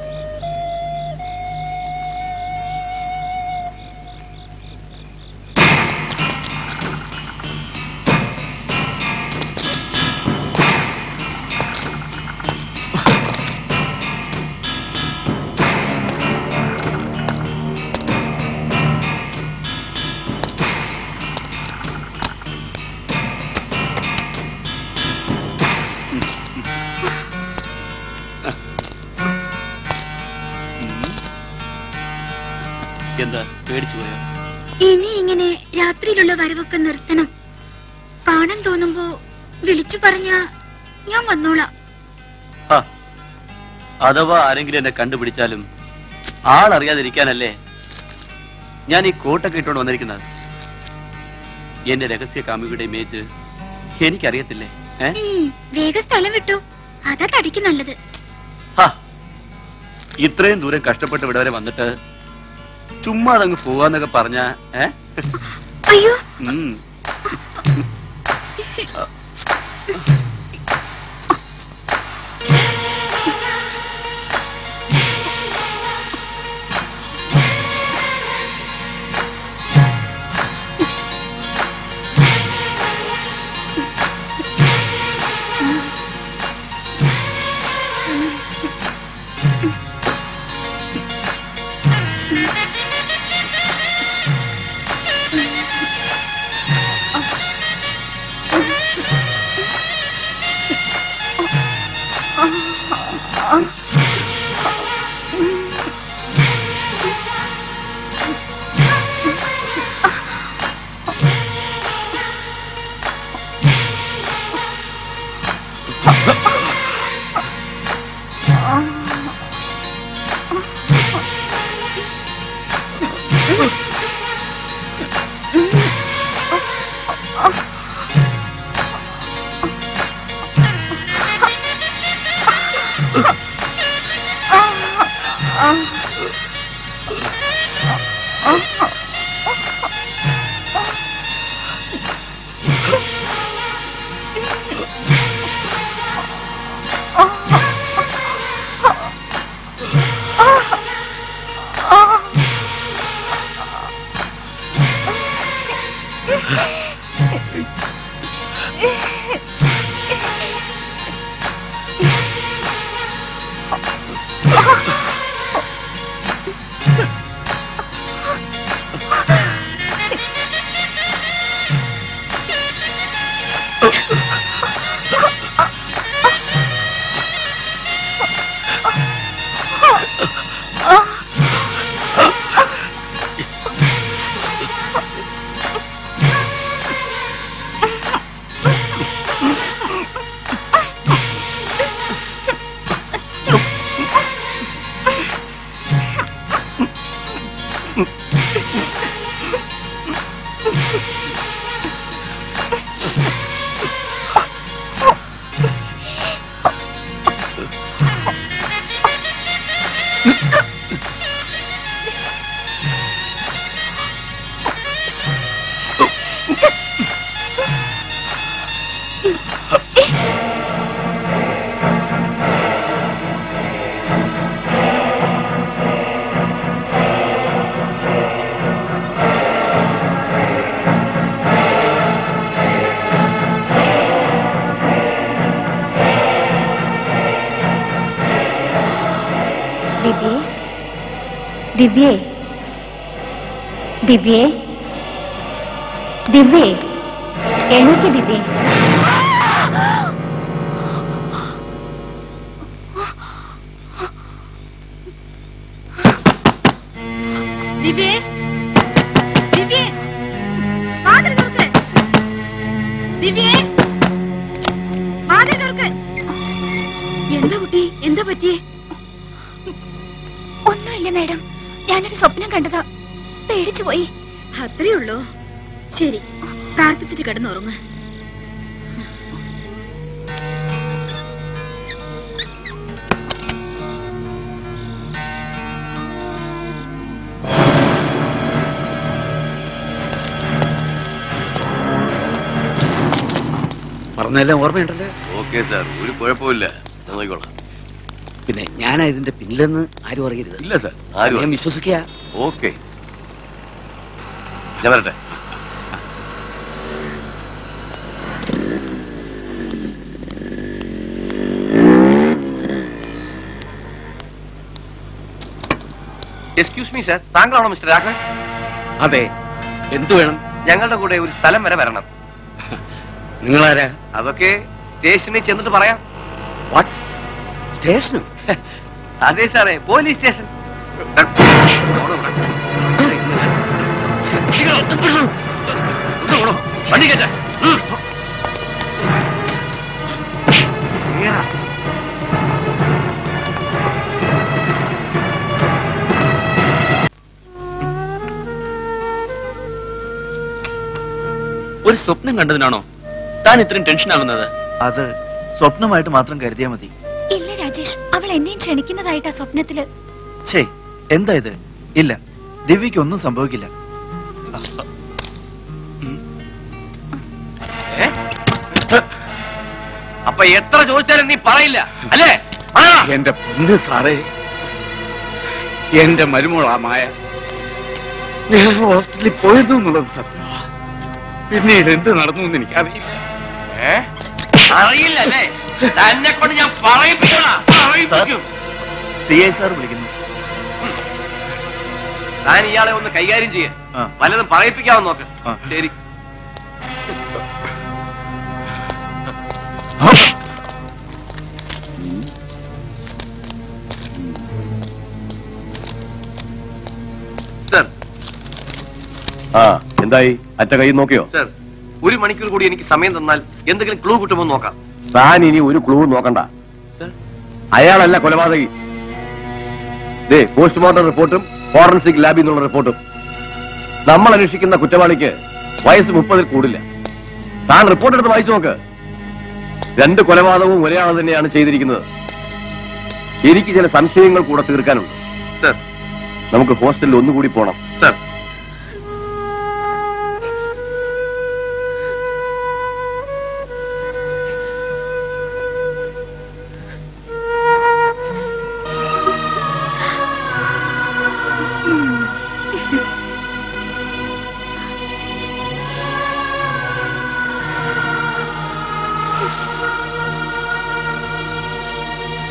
Speaker 5: എന്താ പേടിച്ചു പോയോ
Speaker 10: ഇനി ഇങ്ങനെ രാത്രിയിലുള്ള വരവൊക്കെ നിർത്തണം കാണാൻ തോന്നുമ്പോ വിളിച്ചു പറഞ്ഞ ഞാൻ വന്നോളാം
Speaker 5: ആ, അഥവാ ആരെങ്കിലും എന്നെ കണ്ടുപിടിച്ചാലും ആളറിയാതിരിക്കാനല്ലേ ഞാൻ ഈ കോട്ടൊക്കെ ഇട്ടുകൊണ്ട് വന്നിരിക്കുന്നത് എന്റെ രഹസ്യ കാമുകിയുടെ ഇമേജ് എനിക്കറിയത്തില്ലേ ഏ
Speaker 10: ഉം, വേഗം സ്ഥലം വിട്ടു അതാ തടിക്ക് നല്ലത്
Speaker 5: ഹാ, ഇത്രയും ദൂരം കഷ്ടപ്പെട്ട് ഇവിടെ വരെ വന്നിട്ട് ചുമ്മാ അതങ്ങ് പോവാന്നൊക്കെ പറഞ്ഞ ഏ
Speaker 10: അയ്യോ
Speaker 5: ഉം.
Speaker 7: ദിവ്യേ ദിവ്യേ ദിവ്യേ ദിവ്യേ എണീക്ക് ദിവ്യേ
Speaker 3: ദിവ്യേ ദിവ്യേ വാതിൽ തുറക്ക് ദിവ്യേ വാതിൽ തുറക്ക് എന്താ കുട്ടി എന്താ പറ്റിയേ
Speaker 10: ഒന്നുമില്ല മാഡം ഞാനൊരു സ്വപ്നം കണ്ടതാ പേടിച്ചു പോയി
Speaker 3: അത്രേ ഉള്ളൂ ശരി പ്രാർത്ഥിച്ചിട്ട് കിടന്നുറങ്ങ്
Speaker 9: പറഞ്ഞതെല്ലാം ഓർമ്മയുണ്ടല്ലോ
Speaker 1: ഓക്കെ സാർ ഒരു കുഴപ്പമില്ല ഞാൻ നോക്കിക്കോളാം
Speaker 9: പിന്നെ ഞാനാ ഇതിന്റെ പിന്നിലെന്ന് ആരും അറിയരുത്
Speaker 1: ഇല്ല സാർ ആരും
Speaker 9: ഞാൻ വിശ്വസിക്കുക
Speaker 1: ഓക്കെ ഞാൻ വരട്ടെ എക്സ്ക്യൂസ് മീ സാർ താങ്കളാണോ മിസ്റ്റർ രാഘവൻ
Speaker 9: അതെ എന്തു വേണം
Speaker 1: ഞങ്ങളുടെ കൂടെ ഒരു സ്ഥലം വരെ വരണം
Speaker 9: നിങ്ങളാരാ
Speaker 1: അതൊക്കെ സ്റ്റേഷനിൽ ചെന്നിട്ട് പറയാം
Speaker 9: വാട്ട് സ്റ്റേഷനും
Speaker 1: അതെ സാറേ പോലീസ് സ്റ്റേഷൻ വണ്ടി കയറ്റ
Speaker 5: ഒരു സ്വപ്നം കണ്ടതിനാണോ താൻ ഇത്രയും ടെൻഷൻ ആകുന്നത്
Speaker 6: അത് സ്വപ്നമായിട്ട് മാത്രം കരുതിയാ മതി
Speaker 10: ഇല്ല രാജേഷ് അവൾ എന്നെയും ക്ഷണിക്കുന്നതായിട്ടാ സ്വപ്നത്തില്
Speaker 6: ഛേ എന്താ ഇത് ഇല്ല ദിവ്യക്ക് ഒന്നും സംഭവിക്കില്ല
Speaker 1: അപ്പൊ എത്ര ചോദിച്ചാലും നീ പറയില്ല അല്ലേ ആ
Speaker 9: എന്റെ പൊന്ന് സാറേ എന്റെ മരുമോളാ മായ ഞാൻ ഹോസ്റ്റലിൽ പോയിരുന്നു എന്നുള്ളത് സത്യം പിന്നീട് എന്ത് നടന്നു എന്ന് എനിക്കറിയില്ല
Speaker 1: ഏ? അറിയില്ല അല്ലേ തന്നെ കൊണ്ട് ഞാൻ പറയിപ്പിക്കോളാം പറയിപ്പിക്കും
Speaker 6: സി ഐ സാർ വിളിക്കുന്നു
Speaker 1: താൻ ഇയാളെ ഒന്ന് കൈകാര്യം ചെയ്യ
Speaker 6: ആ.
Speaker 1: വല്ലതും പറയിപ്പിക്കാവോ നോക്ക്
Speaker 6: ആ.
Speaker 1: ശരി സർ
Speaker 8: ആ എന്തായി അറ്റ കൈ നോക്കിയോ
Speaker 1: സർ ഒരു മണിക്കൂർ കൂടി എനിക്ക് സമയം തന്നാൽ എന്തെങ്കിലും ക്ലൂ കിട്ടുമോ എന്ന് നോക്കാം
Speaker 8: താൻ ഇനി ഒരു ക്ലൂ നോക്കണ്ട
Speaker 1: സർ
Speaker 8: അയാളല്ല കൊലപാതകി ദേ പോസ്റ്റ്മോർട്ടം റിപ്പോർട്ടും ഫോറൻസിക് ലാബിൽ നിന്നുള്ള റിപ്പോർട്ടും നമ്മൾ അന്വേഷിക്കുന്ന കുറ്റവാളിക്ക് വയസ്സ് മുപ്പതിൽ കൂടില്ല താൻ റിപ്പോർട്ട് എടുത്ത് വായിച്ചു നോക്ക് രണ്ട് കൊലപാതകവും ഒരേ ആൾ തന്നെയാണ് ചെയ്തിരിക്കുന്നത് എനിക്ക് ചില സംശയങ്ങൾ കൂടെ തീർക്കാനുണ്ട്
Speaker 1: സർ
Speaker 8: നമുക്ക് ഹോസ്റ്റലിൽ ഒന്നുകൂടി പോണം
Speaker 1: സർ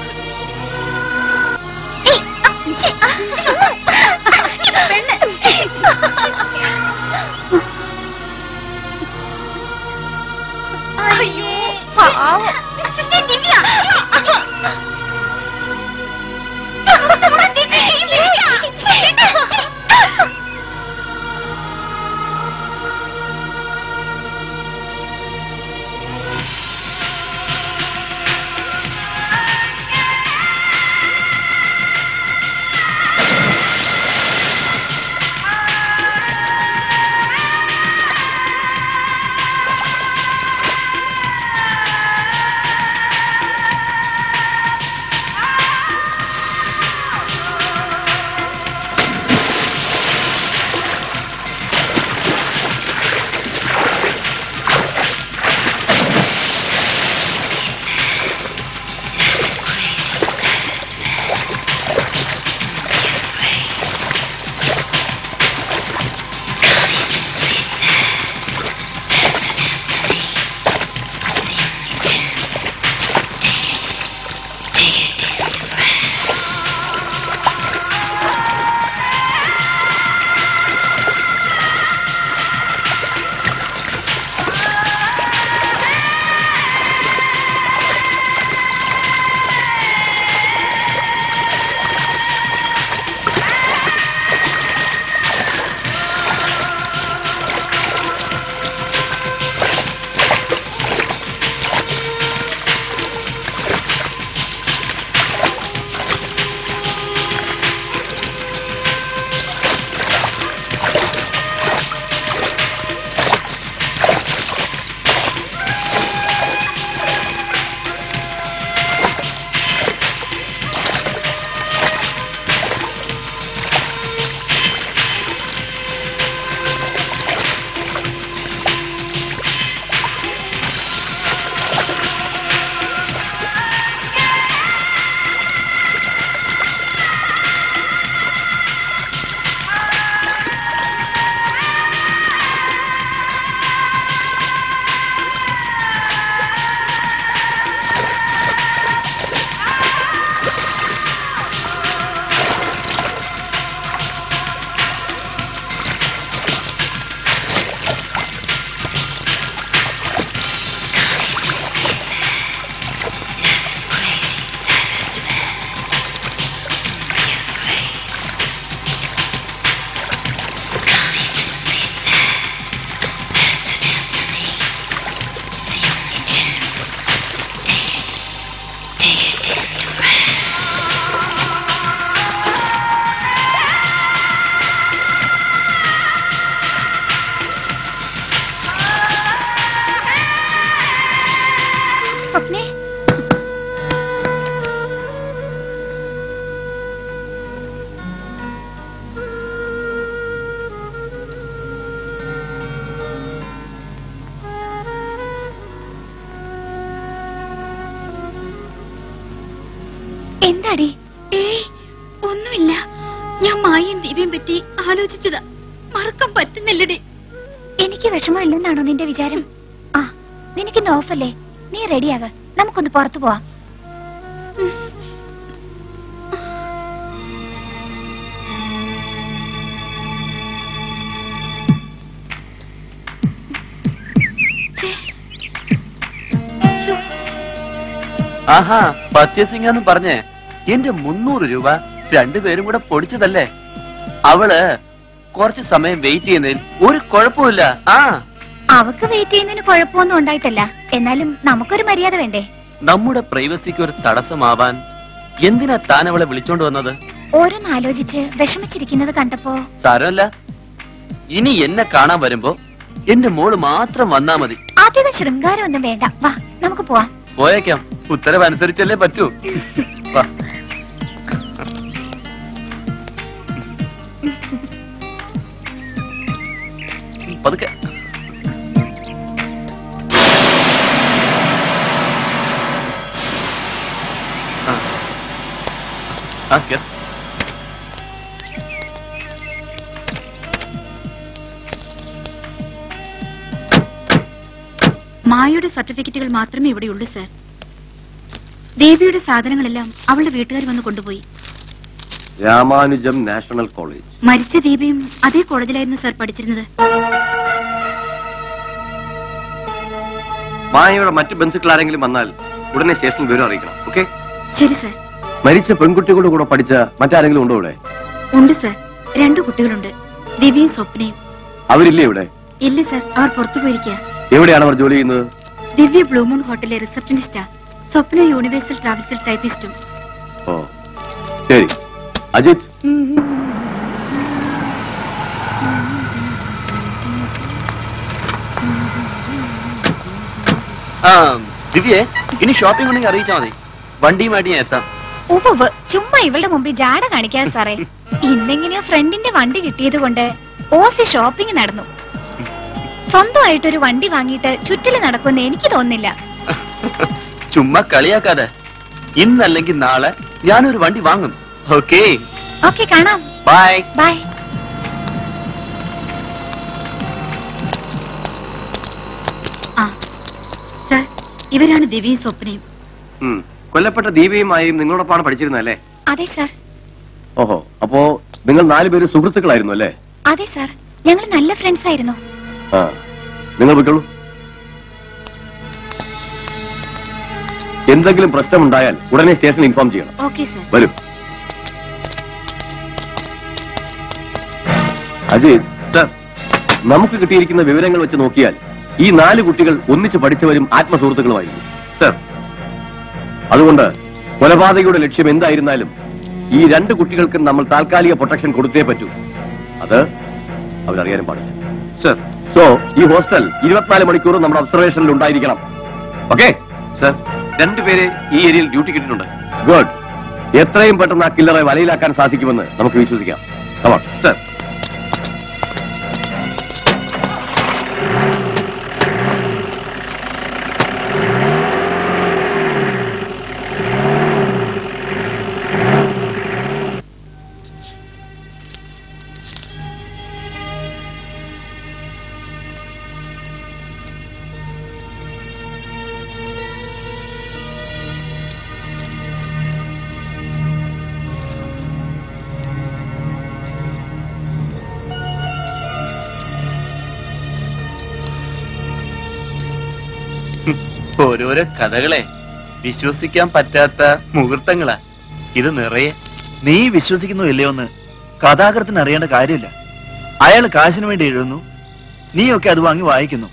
Speaker 10: ഏയ്, ആ, ഛെ, ആ, പെണ്ണ്
Speaker 3: എന്താടി
Speaker 10: ഏയ് ഒന്നുമില്ല ഞാൻ മായയും ദിവ്യയും പറ്റി ആലോചിച്ചതാ മറക്കാൻ പറ്റുന്നില്ലടി
Speaker 3: എനിക്ക് വിഷമമില്ലെന്നാണോ നിന്റെ വിചാരം ആ നിനക്ക് ഇന്ന് ഓഫല്ലേ നീ റെഡിയാക നമുക്കൊന്ന് പുറത്തു പോവാം
Speaker 5: ആഹാ പർച്ചേസിംഗ് എന്ന് പറഞ്ഞേ എന്റെ മുന്നൂറ് രൂപ രണ്ടുപേരും കൂടെ പൊടിച്ചതല്ലേ അവള് കുറച്ച് സമയം വെയിറ്റ് ചെയ്യുന്നതിൽ ഒരു കുഴപ്പമില്ല ആ
Speaker 3: അവക്ക് വെയിറ്റ് ചെയ്യുന്നതിന് കുഴപ്പമൊന്നും ഉണ്ടായിട്ടല്ല എന്നാലും നമുക്കൊരു മര്യാദ വേണ്ടേ
Speaker 5: നമ്മുടെ പ്രൈവസിക്ക് ഒരു തടസ്സമാവാൻ എന്തിനാ താൻ അവളെ വിളിച്ചോണ്ട് വന്നത്
Speaker 3: ഓരോന്ന് ആലോചിച്ച് വിഷമിച്ചിരിക്കുന്നത് കണ്ടപ്പോ
Speaker 5: സാരമല്ല ഇനി എന്നെ കാണാൻ വരുമ്പോ എന്റെ മോള് മാത്രം വന്നാ മതി
Speaker 3: അധികം ശൃംഗാരമൊന്നും വേണ്ട വാ നമുക്ക് പോവാം
Speaker 5: പോയേക്കാം ഉത്തരവ് അനുസരിച്ചല്ലേ പറ്റൂ വാ. പതുക്കെ ആ. ആ, കേറ്.
Speaker 10: മായയുടെ സർട്ടിഫിക്കറ്റുകൾ മാത്രമേ ഇവിടെയുള്ളൂ സർ ദേവിയുടെ സാധനങ്ങളെല്ലാം അവളുടെ വീട്ടുകാർ വന്ന് കൊണ്ടുപോയി
Speaker 8: രാമാനുജം നാഷണൽ കോളേജ്
Speaker 10: മരിച്ച ദീപയും അതേ കോളേജിലായിരുന്നു സർ പഠിച്ചിരുന്നത്
Speaker 8: മായയുടെ മറ്റു ബന്ധുക്കൾ ആരെങ്കിലും വന്നാൽ ഉടനെ സ്റ്റേഷനിൽ വിവരം അറിയിക്കണം ഓക്കെ
Speaker 10: ശരി സർ
Speaker 8: മരിച്ച പെൺകുട്ടികളുടെ കൂടെ പഠിച്ച മറ്റാരെങ്കിലും ഉണ്ടോ ഇവിടെ
Speaker 10: ഉണ്ട് സർ രണ്ടു കുട്ടികളുണ്ട് ദിവ്യയും സ്വപ്നയും
Speaker 8: അവരില്ലേ ഇവിടെ
Speaker 10: ഇല്ല സർ അവർ പുറത്തു പോയിരിക്കുക
Speaker 8: എവിടെയാണ് അവർ ജോലി ചെയ്യുന്നത്
Speaker 10: ദിവ്യ ബ്ലൂമൂൺ ഹോട്ടലിലെ റിസപ്ഷനിസ്റ്റാ സ്വപ്ന യൂണിവേഴ്സൽ ട്രാവൽസിൽ ടൈപ്പിസ്റ്റും
Speaker 8: ഓ ശരി അജിത്
Speaker 5: ആ ദിവ്യേ ഇനി ഷോപ്പിംഗ് ഉണ്ടെങ്കിൽ അറിയിച്ചാ മതി വണ്ടിയുമായിട്ട് ഞാൻ എത്താം
Speaker 3: ഉവ്വ് ചുമ്മാ ഇവളുടെ മുമ്പിൽ ജാട കാണിക്കാതെ സാറേ ഇന്നെങ്ങനെയോ ഫ്രണ്ടിന്റെ വണ്ടി കിട്ടിയത് കൊണ്ട് ഓസി ഷോപ്പിംഗ് നടന്നു സ്വന്തമായിട്ടൊരു വണ്ടി വാങ്ങിയിട്ട് ചുറ്റില് നടക്കുമെന്ന് എനിക്ക് തോന്നുന്നില്ല
Speaker 5: ചുമ്മാ കളിയാക്കാതെ ഇന്നല്ലെങ്കിൽ നാളെ ഞാനൊരു വണ്ടി വാങ്ങും ഓക്കേ
Speaker 3: ഓക്കെ കാണാം
Speaker 5: ബൈ
Speaker 3: ബൈ
Speaker 10: ആ സർ ഇവരാണ് ദിവ്യയും സ്വപ്നയും
Speaker 8: ഉം. കൊല്ലപ്പെട്ട ദീപയുമായും നിങ്ങളോടൊപ്പമാണ് പഠിച്ചിരുന്നല്ലേ
Speaker 3: അതെ സാർ
Speaker 8: ഓഹോ അപ്പോ നിങ്ങൾ നാലുപേര് സുഹൃത്തുക്കളായിരുന്നു അല്ലേ
Speaker 3: അതെ സാർ ഞങ്ങൾ നല്ല ഫ്രണ്ട്സ് ആയിരുന്നു
Speaker 8: ആ നിങ്ങൾ വിട്ടോളൂ എന്തെങ്കിലും പ്രശ്നമുണ്ടായാൽ ഉടനെ സ്റ്റേഷനിൽ ഇൻഫോം ചെയ്യണം
Speaker 10: ഓക്കെ സർ
Speaker 8: വരും അജിത് സർ നമുക്ക് കിട്ടിയിരിക്കുന്ന വിവരങ്ങൾ വെച്ച് നോക്കിയാൽ ഈ നാല് കുട്ടികൾ ഒന്നിച്ച് പഠിച്ചവരും ആത്മസുഹൃത്തുക്കളുമായിരുന്നു സർ അതുകൊണ്ട് കൊലപാതകയുടെ ലക്ഷ്യം എന്തായിരുന്നാലും ഈ രണ്ട് കുട്ടികൾക്കും നമ്മൾ താൽക്കാലിക പ്രൊട്ടക്ഷൻ കൊടുത്തേ പറ്റൂ അത് അവരറിയാനും പാടില്ല സർ സോ ഈ ഹോസ്റ്റൽ ഇരുപത്തിനാല് മണിക്കൂറും നമ്മുടെ ഒബ്സർവേഷനിൽ ഉണ്ടായിരിക്കണം ഓക്കെ സർ രണ്ടുപേരെ ഈ ഏരിയയിൽ ഡ്യൂട്ടി കിട്ടിയിട്ടുണ്ട് ഗുഡ് എത്രയും പെട്ടെന്ന് ആ കില്ലറെ വലയിലാക്കാൻ സാധിക്കുമെന്ന് നമുക്ക് വിശ്വസിക്കാം കമാൺ സർ
Speaker 5: ഓരോരോ കഥകളെ വിശ്വസിക്കാൻ പറ്റാത്ത മുഹൂർത്തങ്ങളാ ഇത് നിറയെ
Speaker 6: നീ വിശ്വസിക്കുന്നു ഇല്ലയോ എന്ന് കഥാകൃത്തിന് അറിയേണ്ട കാര്യമില്ല അയാൾ കാശിന് വേണ്ടി എഴുതുന്നു നീയൊക്കെ അത് വാങ്ങി വായിക്കുന്നു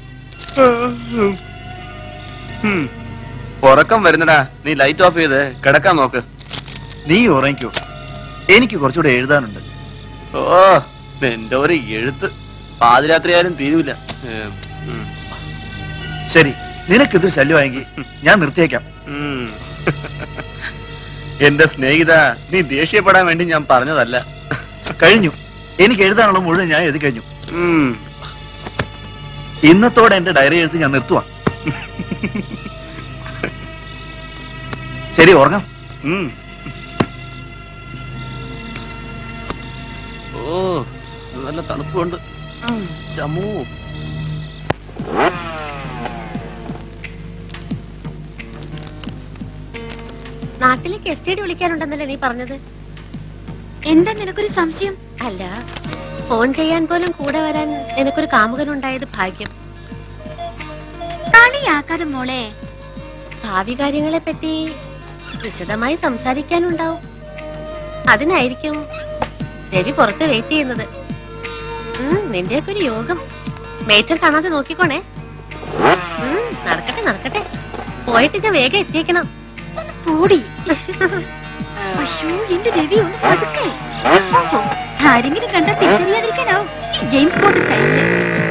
Speaker 5: ഉം. ഉറക്കം വരുന്നടാ നീ ലൈറ്റ് ഓഫ് ചെയ്ത് കിടക്കാൻ നോക്ക്
Speaker 6: നീ ഉറങ്ങിക്കോ എനിക്ക് കുറച്ചുകൂടെ എഴുതാനുണ്ട്
Speaker 5: ഓ നിന്റെ ഒരു എഴുത്ത് പാതിരാത്രി ആയാലും തീരൂല ഏം, ഉം.
Speaker 6: ശരി നിനക്കിത് ശല്യമായെങ്കിൽ ഞാൻ നിർത്തിയേക്കാം
Speaker 5: ഉം. എന്റെ സ്നേഹിത നീ ദേഷ്യപ്പെടാൻ വേണ്ടി ഞാൻ പറഞ്ഞതല്ല
Speaker 6: കഴിഞ്ഞു എനിക്ക് എഴുതാനുള്ള മുഴുവൻ ഞാൻ എഴുതി കഴിഞ്ഞു
Speaker 5: ഉം.
Speaker 6: ഇന്നത്തോടെ എന്റെ ഡയറി എഴുത്ത് ഞാൻ നിർത്തുവാ ശരി ഉറങ്ങാം
Speaker 5: ഉം. ഓ ഇത് നല്ല തണുപ്പുണ്ട് ചമ്മൂ
Speaker 11: നാട്ടിലേക്ക് എസ് ടി ഡി വിളിക്കാനുണ്ടെന്നല്ലേ നീ പറഞ്ഞത്
Speaker 10: എന്താ നിനക്കൊരു സംശയം
Speaker 11: അല്ല ഫോൺ ചെയ്യാൻ പോലും കൂടെ വരാൻ നിനക്കൊരു കാമുകനുണ്ടായത് ഭാഗ്യം
Speaker 10: കളിയാക്കാതെ മോളെ
Speaker 11: ഭാവി കാര്യങ്ങളെ പറ്റി വിശദമായി സംസാരിക്കാനുണ്ടാവും അതിനായിരിക്കും രവി പുറത്ത് വെയിറ്റ് ചെയ്യുന്നത് ഉം, നിന്റെയൊക്കെ ഒരു യോഗം മേറ്റം കാണാതെ നോക്കിക്കോണേ ഉം, നടക്കട്ടെ നടക്കട്ടെ പോയിട്ട് ഞാൻ വേഗം എത്തിയേക്കണം
Speaker 10: പോടി അയ്യോ എന്റെ രവി ഒന്ന് പതുക്കെ ആരെങ്കിലും കണ്ടാ തിരിച്ചറിയാതിരിക്കാനാവും ഈ ജെയിംസ് ബോണ്ട് സ്റ്റൈലില്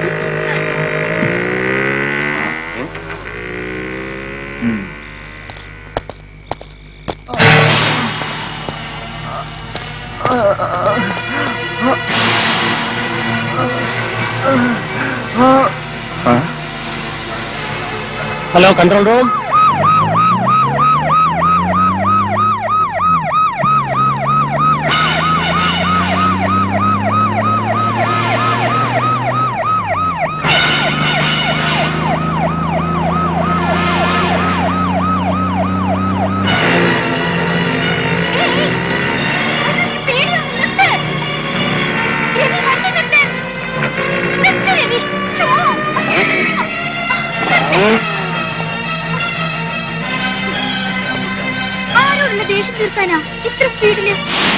Speaker 5: ഹലോ കൺട്രോൾ റൂം
Speaker 10: ആരോടുള്ള ദേഷ്യം തീർക്കാനാ ഇത്ര സ്പീഡില്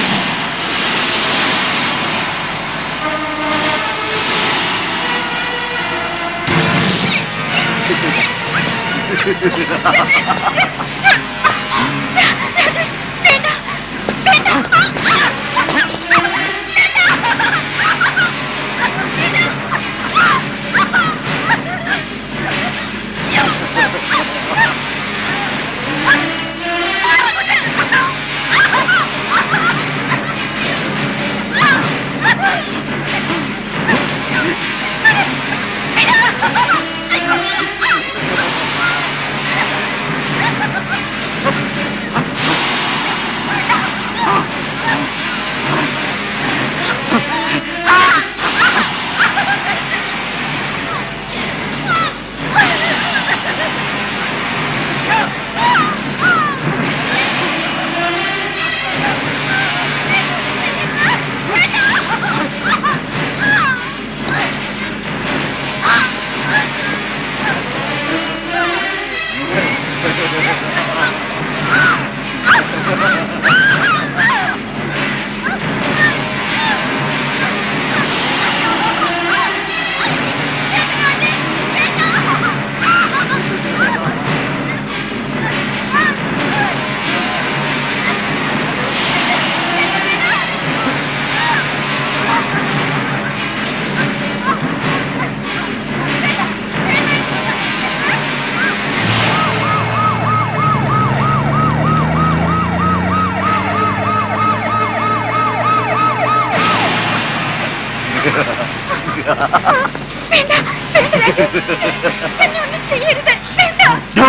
Speaker 6: No!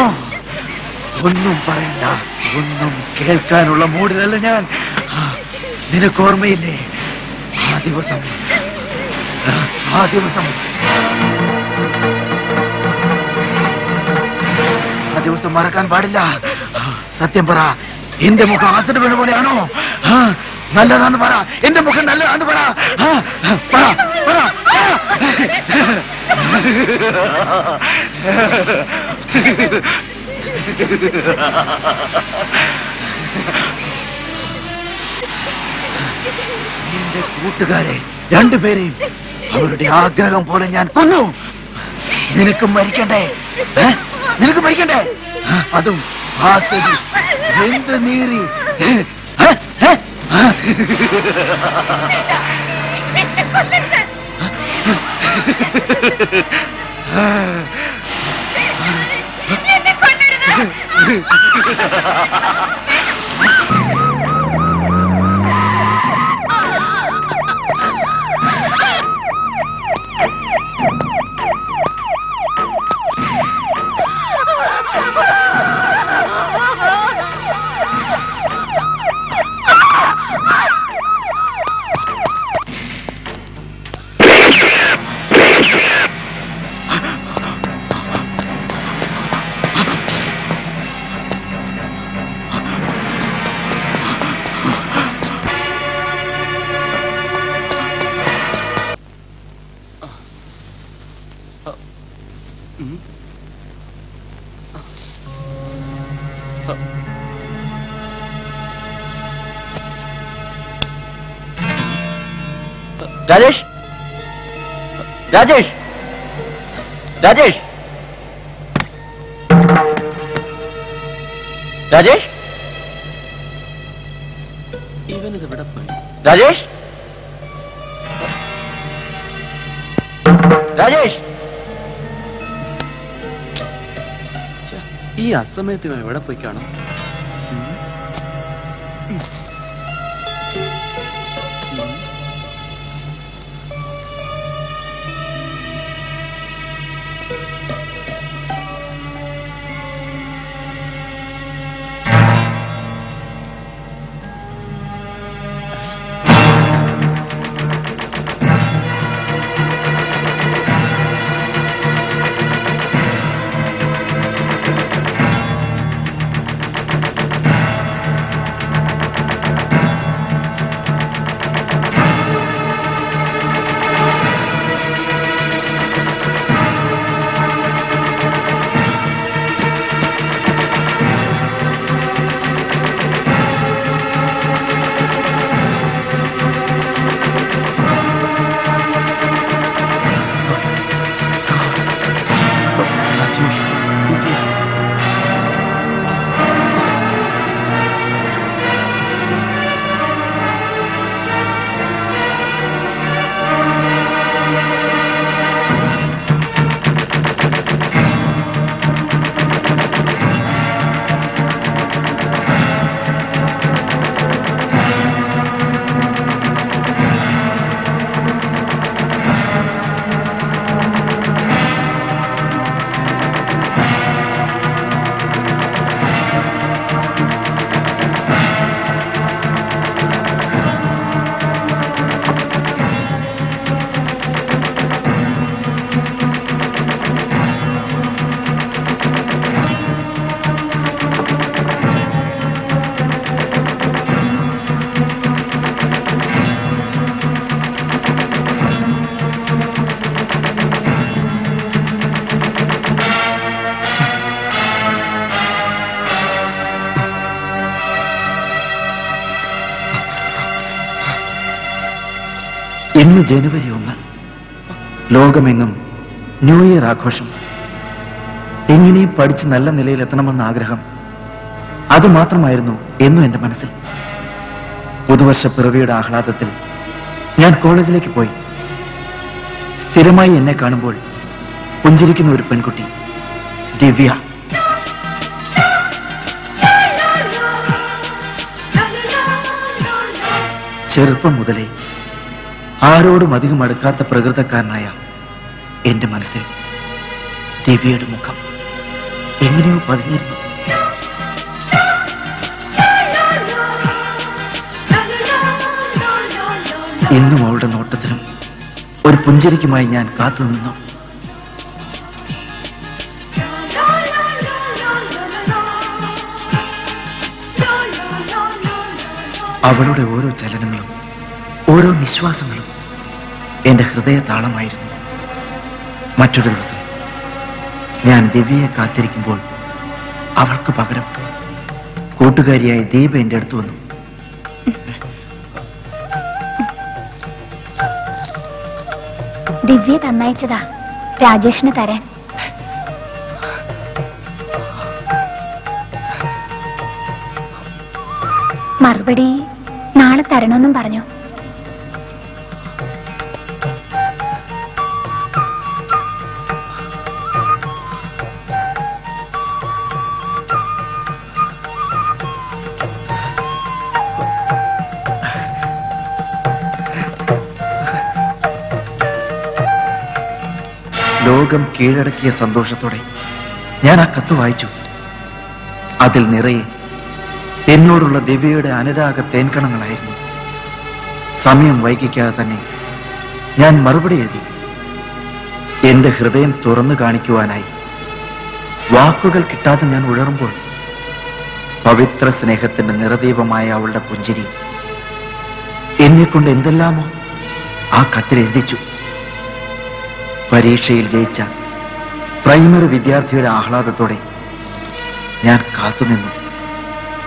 Speaker 6: ഒന്നും പറയണ്ട ഒന്നും കേൾക്കാനുള്ള മൂഡിലല്ല ഞാൻ ആ, നിനക്ക് ഓർമ്മയില്ലേ ആ ദിവസം ആ, ആ ദിവസം ആ ദിവസം മറക്കാൻ പാടില്ല ആ, സത്യം പറ എന്റെ മുഖം ആസിഡ് വീണ പോലെയാണോ ആ, നല്ലതാന്ന് പറ എന്റെ മുഖം നല്ലതാന്ന് പറ ആ, പറ പറ എന്റെ കൂട്ടുകാരെ രണ്ടുപേരെയും അവരുടെ ആഗ്രഹം പോലെ ഞാൻ കൊന്നു നിനക്ക് മരിക്കണ്ടേ ഏ? നിനക്ക് മരിക്കണ്ടേ ആ, അതും ആ സ്ഥിതി എന്ത് നീറി ഏ? ഏ? ഏ? ആ. രാജേഷ് രാജേഷ് രാജേഷ് രാജേഷ്
Speaker 5: ഇവനിത് എവിടെ പോയി
Speaker 6: രാജേഷ് രാജേഷ്
Speaker 5: ഛെ, ഈ അസമയത്ത് ഇവൻ എവിടെ പോയി കാണും ഉം. ഉം. ഉം.
Speaker 6: ഇന്ന് ജനുവരി ഒന്ന് ലോകമെങ്ങും ന്യൂ ഇയർ ആഘോഷം എങ്ങനെയും പഠിച്ച് നല്ല നിലയിൽ എത്തണമെന്ന ആഗ്രഹം അത് മാത്രമായിരുന്നു എന്നും എന്റെ മനസ്സിൽ പുതുവർഷ പിറവിയുടെ ആഹ്ലാദത്തിൽ ഞാൻ കോളേജിലേക്ക് പോയി സ്ഥിരമായി എന്നെ കാണുമ്പോൾ പുഞ്ചിരിക്കുന്ന ഒരു പെൺകുട്ടി ദിവ്യ ചെറുപ്പം മുതലേ ആരോടും അധികം അടുക്കാത്ത പ്രകൃതക്കാരനായ എന്റെ മനസ്സിൽ ദിവ്യയുടെ മുഖം എങ്ങനെയോ പതിഞ്ഞിരുന്നു ഇന്നും അവളുടെ നോട്ടത്തിലും ഒരു പുഞ്ചിരിക്കുമായി ഞാൻ കാത്തുനിന്നു അവളുടെ ഓരോ ചലനങ്ങളും ഓരോ നിശ്വാസങ്ങളും എന്റെ ഹൃദയ താളമായിരുന്നു മറ്റൊരു ദിവസം ഞാൻ ദിവ്യയെ കാത്തിരിക്കുമ്പോൾ അവൾക്ക് പകരം കൂട്ടുകാരിയായ ദീപ എന്റെ അടുത്ത് വന്നു
Speaker 3: ദിവ്യ തന്നയച്ചതാ രാജേഷിന് തരാൻ മറുപടി നാളെ തരണമെന്നും പറഞ്ഞു
Speaker 6: ലോകം കീഴടക്കിയ സന്തോഷത്തോടെ ഞാൻ ആ കത്ത് വായിച്ചു അതിൽ നിറയെ എന്നോടുള്ള ദിവ്യയുടെ അനുരാഗ തേൻകണങ്ങളായിരുന്നു സമയം വൈകിക്കാതെ തന്നെ ഞാൻ മറുപടി എഴുതി എന്റെ ഹൃദയം തുറന്നു കാണിക്കുവാനായി വാക്കുകൾ കിട്ടാതെ ഞാൻ ഉഴറുമ്പോൾ പവിത്ര സ്നേഹത്തിന്റെ നിറദീപമായ അവളുടെ പുഞ്ചിരി എന്നെ കൊണ്ട് എന്തെല്ലാമോ ആ കത്തിൽ എഴുതിച്ചു പരീക്ഷയിൽ ജയിച്ച പ്രൈമറി വിദ്യാർത്ഥിയുടെ ആഹ്ലാദത്തോടെ ഞാൻ കാത്തുനിന്നു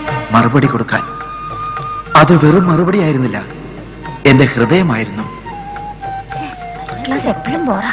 Speaker 6: മറുപടി കൊടുക്കാൻ അത് വെറും മറുപടി ആയിരുന്നില്ല എന്റെ ഹൃദയമായിരുന്നു
Speaker 3: ക്ലാസ് എപ്പോഴും ബോറാ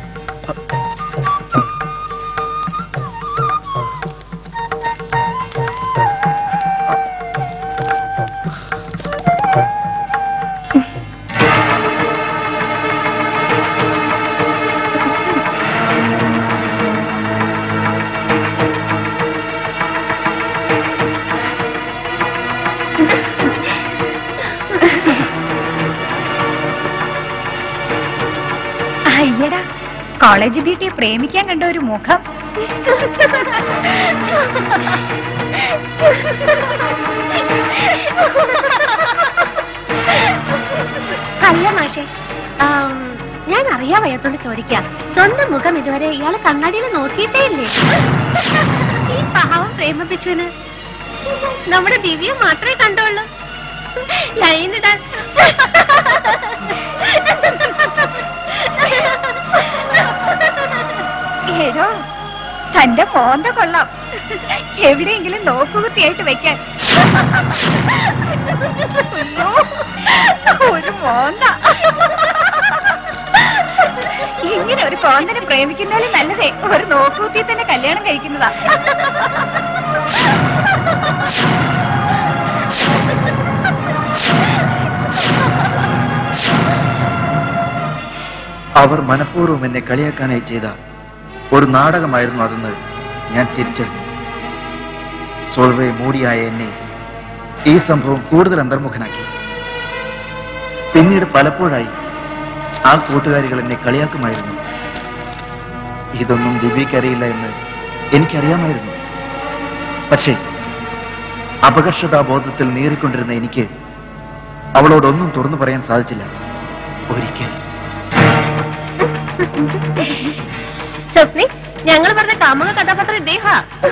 Speaker 3: അയ്യടാ കോളേജ് ബ്യൂട്ടിയെ പ്രേമിക്കാൻ കണ്ട ഒരു മുഖം
Speaker 11: അല്ല മാഷെ ആം, ഞാൻ അറിയാൻ വയ്യാത്തോണ്ട് ചോദിക്കാം സ്വന്തം മുഖം ഇതുവരെ ഇയാള് കണ്ണാടിയിൽ നോക്കിയിട്ടേ ഇല്ലേ ഈ പാവം പ്രേമിപ്പിച്ചുവിന് നമ്മുടെ ദിവ്യ മാത്രമേ കണ്ടുള്ളൂ ലൈനിടാൻ
Speaker 3: ഏടോ തന്റെ മോന്ത കൊള്ളാം എവിടെയെങ്കിലും നോക്കുകുത്തിയായിട്ട് വെക്കാൻ അയ്യോ, ഒരു മോന്ത ഇങ്ങനെ ഒരു കോന്തനെ പ്രേമിക്കുന്നതിലും നല്ലതേ ഒരു നോക്കുകുത്തി തന്നെ കല്യാണം കഴിക്കുന്നതാ
Speaker 6: അവർ മനഃപൂർവ്വം എന്നെ കളിയാക്കാനായി ചെയ്ത ഒരു നാടകമായിരുന്നു അതെന്ന് ഞാൻ തിരിച്ചറിഞ്ഞു സോൾവെ മൂടിയായ എന്നെ ഈ സംഭവം കൂടുതൽ അന്തർമുഖനാക്കി പിന്നീട് പലപ്പോഴായി ആ കൂട്ടുകാരികൾ എന്നെ കളിയാക്കുമായിരുന്നു ഇതൊന്നും ദിവ്യക്കറിയില്ല എന്ന് എനിക്കറിയാമായിരുന്നു പക്ഷേ അപകർഷതാബോധത്തിൽ നീറിക്കൊണ്ടിരുന്ന എനിക്ക് അവളോടൊന്നും തുറന്നു പറയാൻ സാധിച്ചില്ല ഒരിക്കൽ
Speaker 11: സ്വപ്നി ഞങ്ങൾ പറഞ്ഞ കാമുക കഥാപാത്രം ഇദ്ദേഹ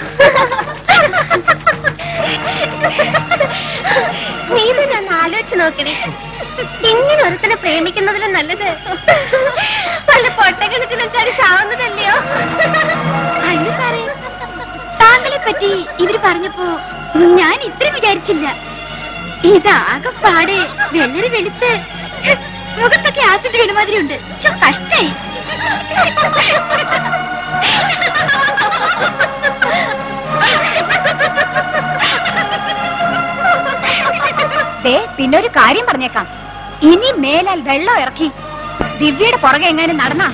Speaker 11: നീ തന്നെ ഒന്ന് ആലോചിച്ച് നോക്കണേ ഇങ്ങനെ ഒരുത്തനെ പ്രേമിക്കുന്നതിലും നല്ലത് വല്ല പൊട്ടക്കിണറ്റിലും ചാടി ചാവുന്നതല്ലയോ
Speaker 3: അല്ല സാറേ താങ്കളെ പറ്റി ഇവര് പറഞ്ഞപ്പോ ഞാൻ ഇത്ര വിചാരിച്ചില്ല ഇതാകെപ്പാടെ വെള്ളരി വെളുത്ത് മുഖത്തൊക്കെ ആസിഡ് വീണമാതിരി ഉണ്ട് കഷ്ടായി ദേ പിന്നെ ഒരു കാര്യം പറഞ്ഞേക്കാം ഇനി മേലാൽ വെള്ളം ഇറക്കി ദിവ്യയുടെ പുറകെ എങ്ങാനും നടന്നാ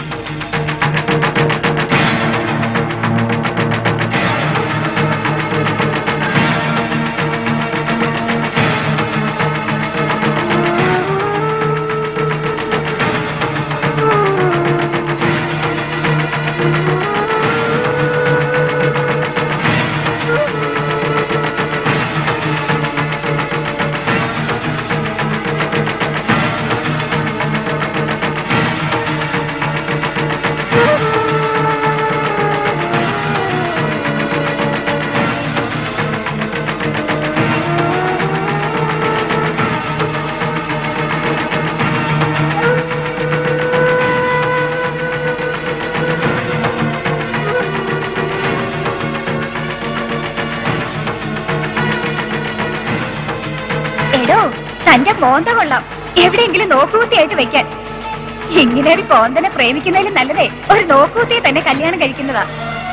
Speaker 3: എടോ തന്റെ മോന്ത കൊള്ളാം എവിടെയെങ്കിലും നോക്കുകുത്തിയായിട്ട് വെക്കാൻ ഇങ്ങനെ ഒരു കോന്തനെ പ്രേമിക്കുന്നതിലും നല്ലതേ ഒരു നോക്കുകുത്തിയെ തന്നെ കല്യാണം കഴിക്കുന്നതാ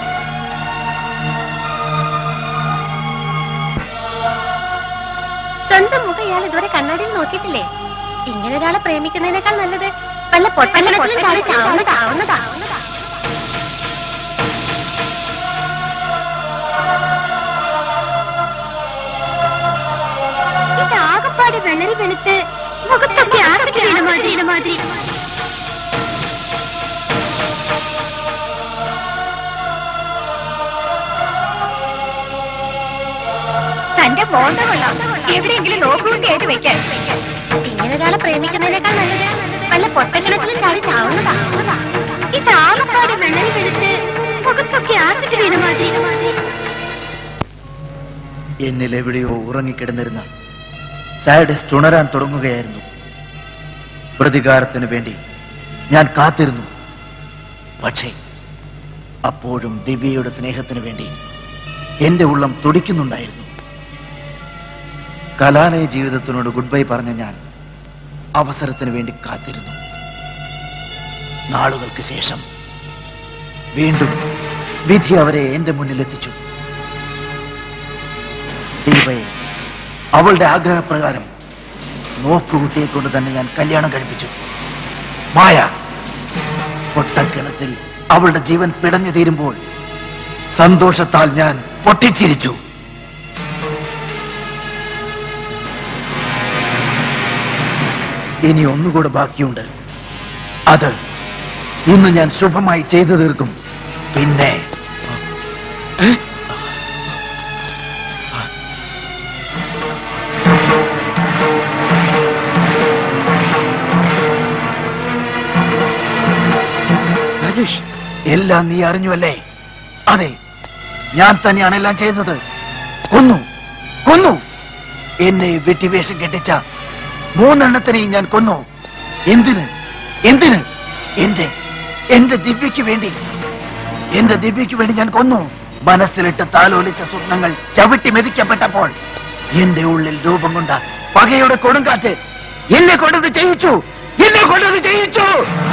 Speaker 11: സ്വന്തം മുഖം ഇയാൾ ഇതുവരെ കണ്ണാടിയിൽ നോക്കിയിട്ടില്ലേ ഇങ്ങനെ ഒരാളെ പ്രേമിക്കുന്നതിനേക്കാൾ നല്ലത് വല്ല പൊട്ടക്കിണറ്റിലും ചാടി ചാവുന്നതാ ആവുന്നതാ
Speaker 3: ഇതാകപ്പാട് വെള്ളരി വെളുത്ത് മുഖത്തൊക്കെ ആസിഡ് വീണ മാതിരി വീണ മാതിരി തന്റെ മോന്ത കൊള്ളാം എവിടെയെങ്കിലും നോക്കുകുത്തിയായിട്ട് വെക്കാൻ
Speaker 11: ഇങ്ങനെ ഒരാളെ പ്രേമിക്കുന്നതിനേക്കാൾ നല്ലത് വല്ല പൊട്ടക്കിണറ്റിലും ചാടി ചാവുന്നതാ
Speaker 3: ഇതാകപ്പാട് വെള്ളരി വെളുത്ത് മുഖത്തൊക്കെ ആസിഡ് വീണ മാതിരി
Speaker 6: എന്നിൽ എവിടെയോ ഉറങ്ങിക്കിടന്നിരുന്ന സാഡസ്റ്റ് ഉണരാൻ തുടങ്ങുകയായിരുന്നു പ്രതികാരത്തിന് വേണ്ടി ഞാൻ കാത്തിരുന്നു പക്ഷേ അപ്പോഴും ദിവ്യയുടെ സ്നേഹത്തിന് വേണ്ടി എന്റെ ഉള്ളം തുടിക്കുന്നുണ്ടായിരുന്നു കലാലയ ജീവിതത്തിനോട് ഗുഡ് ബൈ പറഞ്ഞ ഞാൻ അവസരത്തിന് വേണ്ടി കാത്തിരുന്നു
Speaker 4: നാളുകൾക്ക് ശേഷം വീണ്ടും വിധി അവരെ എന്റെ മുന്നിൽ എത്തിച്ചു ദീപയെ അവളുടെ ആഗ്രഹപ്രകാരം നോക്കുകുത്തിയെ കൊണ്ട് തന്നെ ഞാൻ കല്യാണം കഴിപ്പിച്ചു മായ പൊട്ടക്കിണറ്റിൽ അവളുടെ ജീവൻ പിടഞ്ഞു തീരുമ്പോൾ സന്തോഷത്താൽ ഞാൻ പൊട്ടിച്ചിരിച്ചു ഇനി ഒന്നുകൂടെ ബാക്കിയുണ്ട് അത് ഇന്ന് ഞാൻ ശുഭമായി ചെയ്തു തീർക്കും പിന്നെ രാജേഷ് എല്ലാം നീ അറിഞ്ഞു അല്ലേ അതെ ഞാൻ തന്നെയാണ് എല്ലാം ചെയ്തത് കൊന്നു കൊന്നു എന്നെ വെട്ടിവേഷം കെട്ടിച്ച മൂന്നെണ്ണത്തിനെയും ഞാൻ കൊന്നു എന്തിന് എന്തിന് എന്റെ എന്റെ ദിവ്യയ്ക്ക് വേണ്ടി എന്റെ ദിവ്യയ്ക്ക് വേണ്ടി ഞാൻ കൊന്നു മനസ്സിലിട്ട് താലോലിച്ച സ്വപ്നങ്ങൾ ചവിട്ടി മെതിക്കപ്പെട്ടപ്പോൾ എന്റെ ഉള്ളിൽ രൂപം കൊണ്ട പകയുടെ കൊടുങ്കാറ്റ് എന്നെ കൊണ്ടത് ചെയ്യിച്ചു എന്നെ കൊണ്ടത് ചെയ്യിച്ചു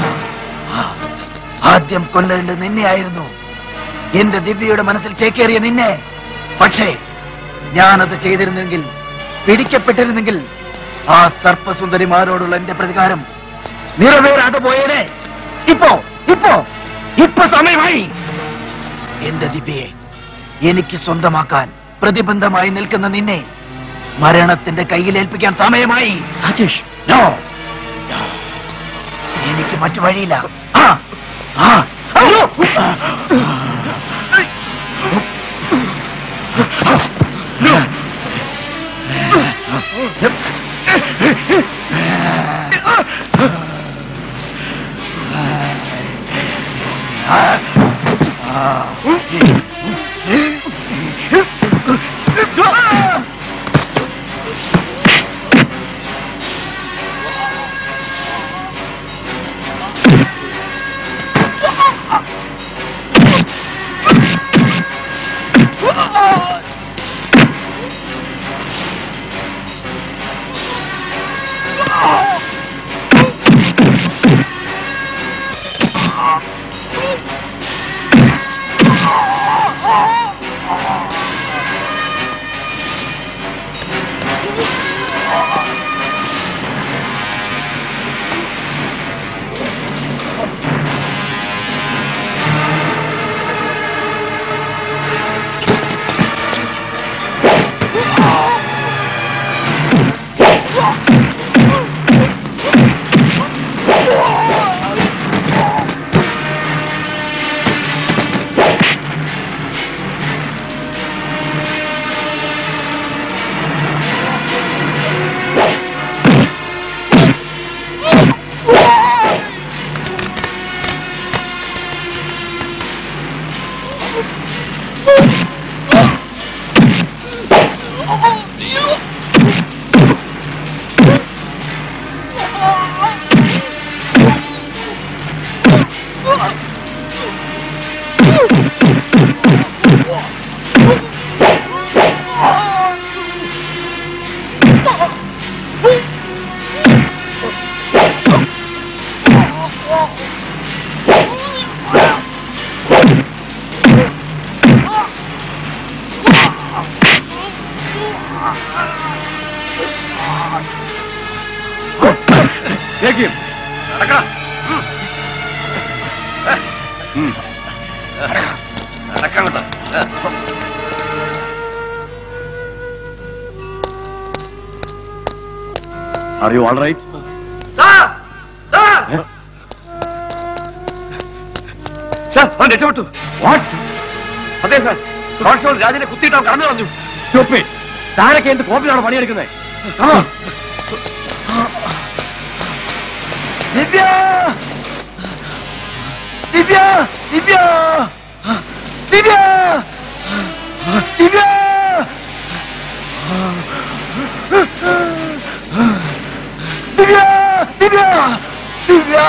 Speaker 4: ആദ്യം കൊല്ലേണ്ടത് നിന്നെയായിരുന്നു എന്റെ ദിവ്യയുടെ മനസ്സിൽ ചേക്കേറിയ നിന്നെ പക്ഷേ ഞാനത് ചെയ്തിരുന്നെങ്കിൽ പിടിക്കപ്പെട്ടിരുന്നെങ്കിൽ ആ സർപ്പസുന്ദരിമാരോടുള്ള എന്റെ പ്രതികാരം നിറവേറാതെ പോയേനെ ഇപ്പോ ഇപ്പോ ഇപ്പൊ സമയമായി എന്റെ ദിവ്യയെ എനിക്ക് സ്വന്തമാക്കാൻ പ്രതിബന്ധമായി നിൽക്കുന്ന നിന്നെ മരണത്തിന്റെ കയ്യിലേൽപ്പിക്കാൻ സമയമായി രാജേഷ് നോ നോ. എനിക്ക് മറ്റു വഴിയില്ല ആ ആ അയ്യോ
Speaker 1: നടക്കണട്ടോ
Speaker 8: are you all right
Speaker 1: sir അവൻ രക്ഷപ്പെട്ടു വാട്ട് അതെ സാർ കോൺസ്റ്റബിൾ രാജനെ കുത്തിയിട്ട് അവൻ കടന്നു കളഞ്ഞു
Speaker 8: Stupid. താനൊക്കെ എന്ത് കോപ്പിലാണ് പണിയെടുക്കുന്നത്
Speaker 4: ദിവ്യ ദിവ്യ ദിവ്യ ദിവ്യ ദിവ്യ ദിവ്യ ദിവ്യ ദിവ്യ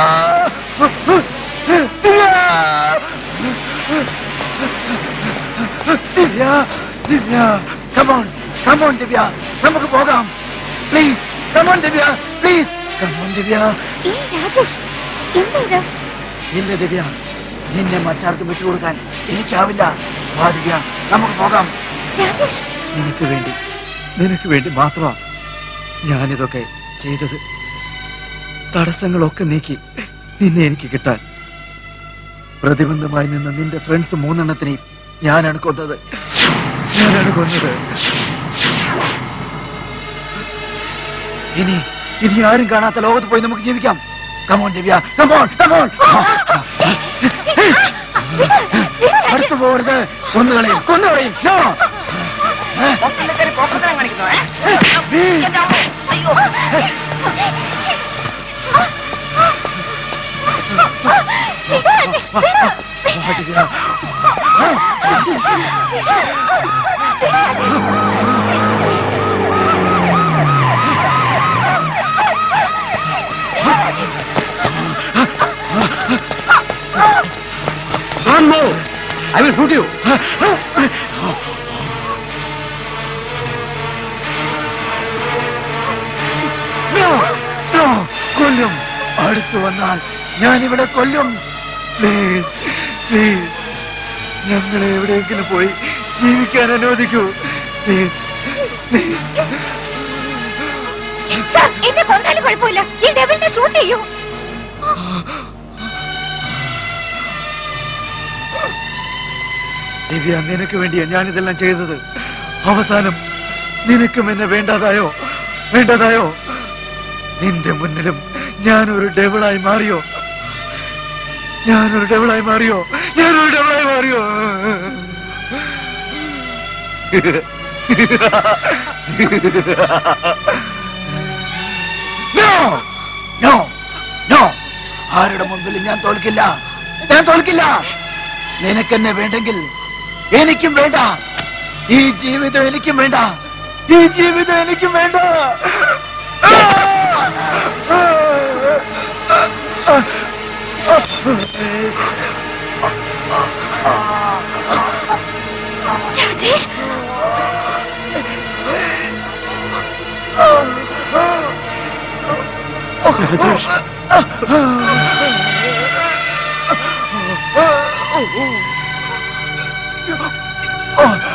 Speaker 4: ദിവ്യ ദിവ്യ ദിവ്യ കമോൺ കമോൺ ദിവ്യ നമുക്ക് പോകാം please come on Divya please come on Divya
Speaker 3: ഏ രാജേഷ് എന്താ ഇത്
Speaker 4: ഇല്ല ദിവ്യ നിന്നെ മറ്റാർക്കും വിട്ടുകൊടുക്കാൻ എനിക്കാവില്ല വാ ദിവ്യ നമുക്ക് പോകാം
Speaker 3: രാജേഷ്
Speaker 6: നിനക്ക് വേണ്ടി നിനക്ക് വേണ്ടി മാത്രമാ ഞാനിതൊക്കെ ചെയ്തത് തടസ്സങ്ങളൊക്കെ നീക്കി നിന്നെ എനിക്ക് കിട്ടാൻ പ്രതിബന്ധമായി നിന്ന നിന്റെ ഫ്രണ്ട്സ് മൂന്നെണ്ണത്തിനെയും ഞാനാണ് കൊന്നത് ഞാനാണ് കൊന്നത് ഇനി ഇനി ആരും കാണാത്ത ലോകത്ത് പോയി നമുക്ക് ജീവിക്കാം കമോൺ ദിവ്യ കമോൺ കമോൺ അടുത്തു പോകരുത് കൊന്നുകളയും കൊന്നുകളയും no
Speaker 8: Don't move. I will shoot you.
Speaker 6: No, no, കൊല്ലും അടുത്തു വന്നാൽ ഞാൻ ഇവിടെ കൊല്ലും പ്ലീസ് പ്ലീസ് ഞങ്ങളെ എവിടെയെങ്കിലും പോയി ജീവിക്കാൻ അനുവദിക്കൂ പ്ലീസ്
Speaker 3: സാർ എന്നെ കൊന്നാലും കുഴപ്പമില്ല ഈ ഡെവിളിനെ ഷൂട്ട് ചെയ്യൂ
Speaker 6: ദിവ്യ നിനക്ക് വേണ്ടിയാ ഞാനിതെല്ലാം ചെയ്തത് അവസാനം നിനക്കും എന്നെ വേണ്ടാതായോ വേണ്ടതായോ നിന്റെ മുന്നിലും ഞാനൊരു ഡെവിളായി മാറിയോ ഞാനൊരു ഡെവിളായി മാറിയോ ഞാനൊരു ഡെവിളായി മാറിയോ
Speaker 4: നോ നോ നോ ആരുടെ മുമ്പിൽ ഞാൻ തോൽക്കില്ല ഞാൻ തോൽക്കില്ല നിനക്കെന്നെ വേണ്ടെങ്കിൽ എനിക്കും വേണ്ട ഈ ജീവിതം എനിക്കും വേണ്ട
Speaker 6: ഈ ജീവിതം എനിക്കും വേണ്ട
Speaker 3: രാജേഷ്
Speaker 6: രാജേഷ്
Speaker 4: Oh,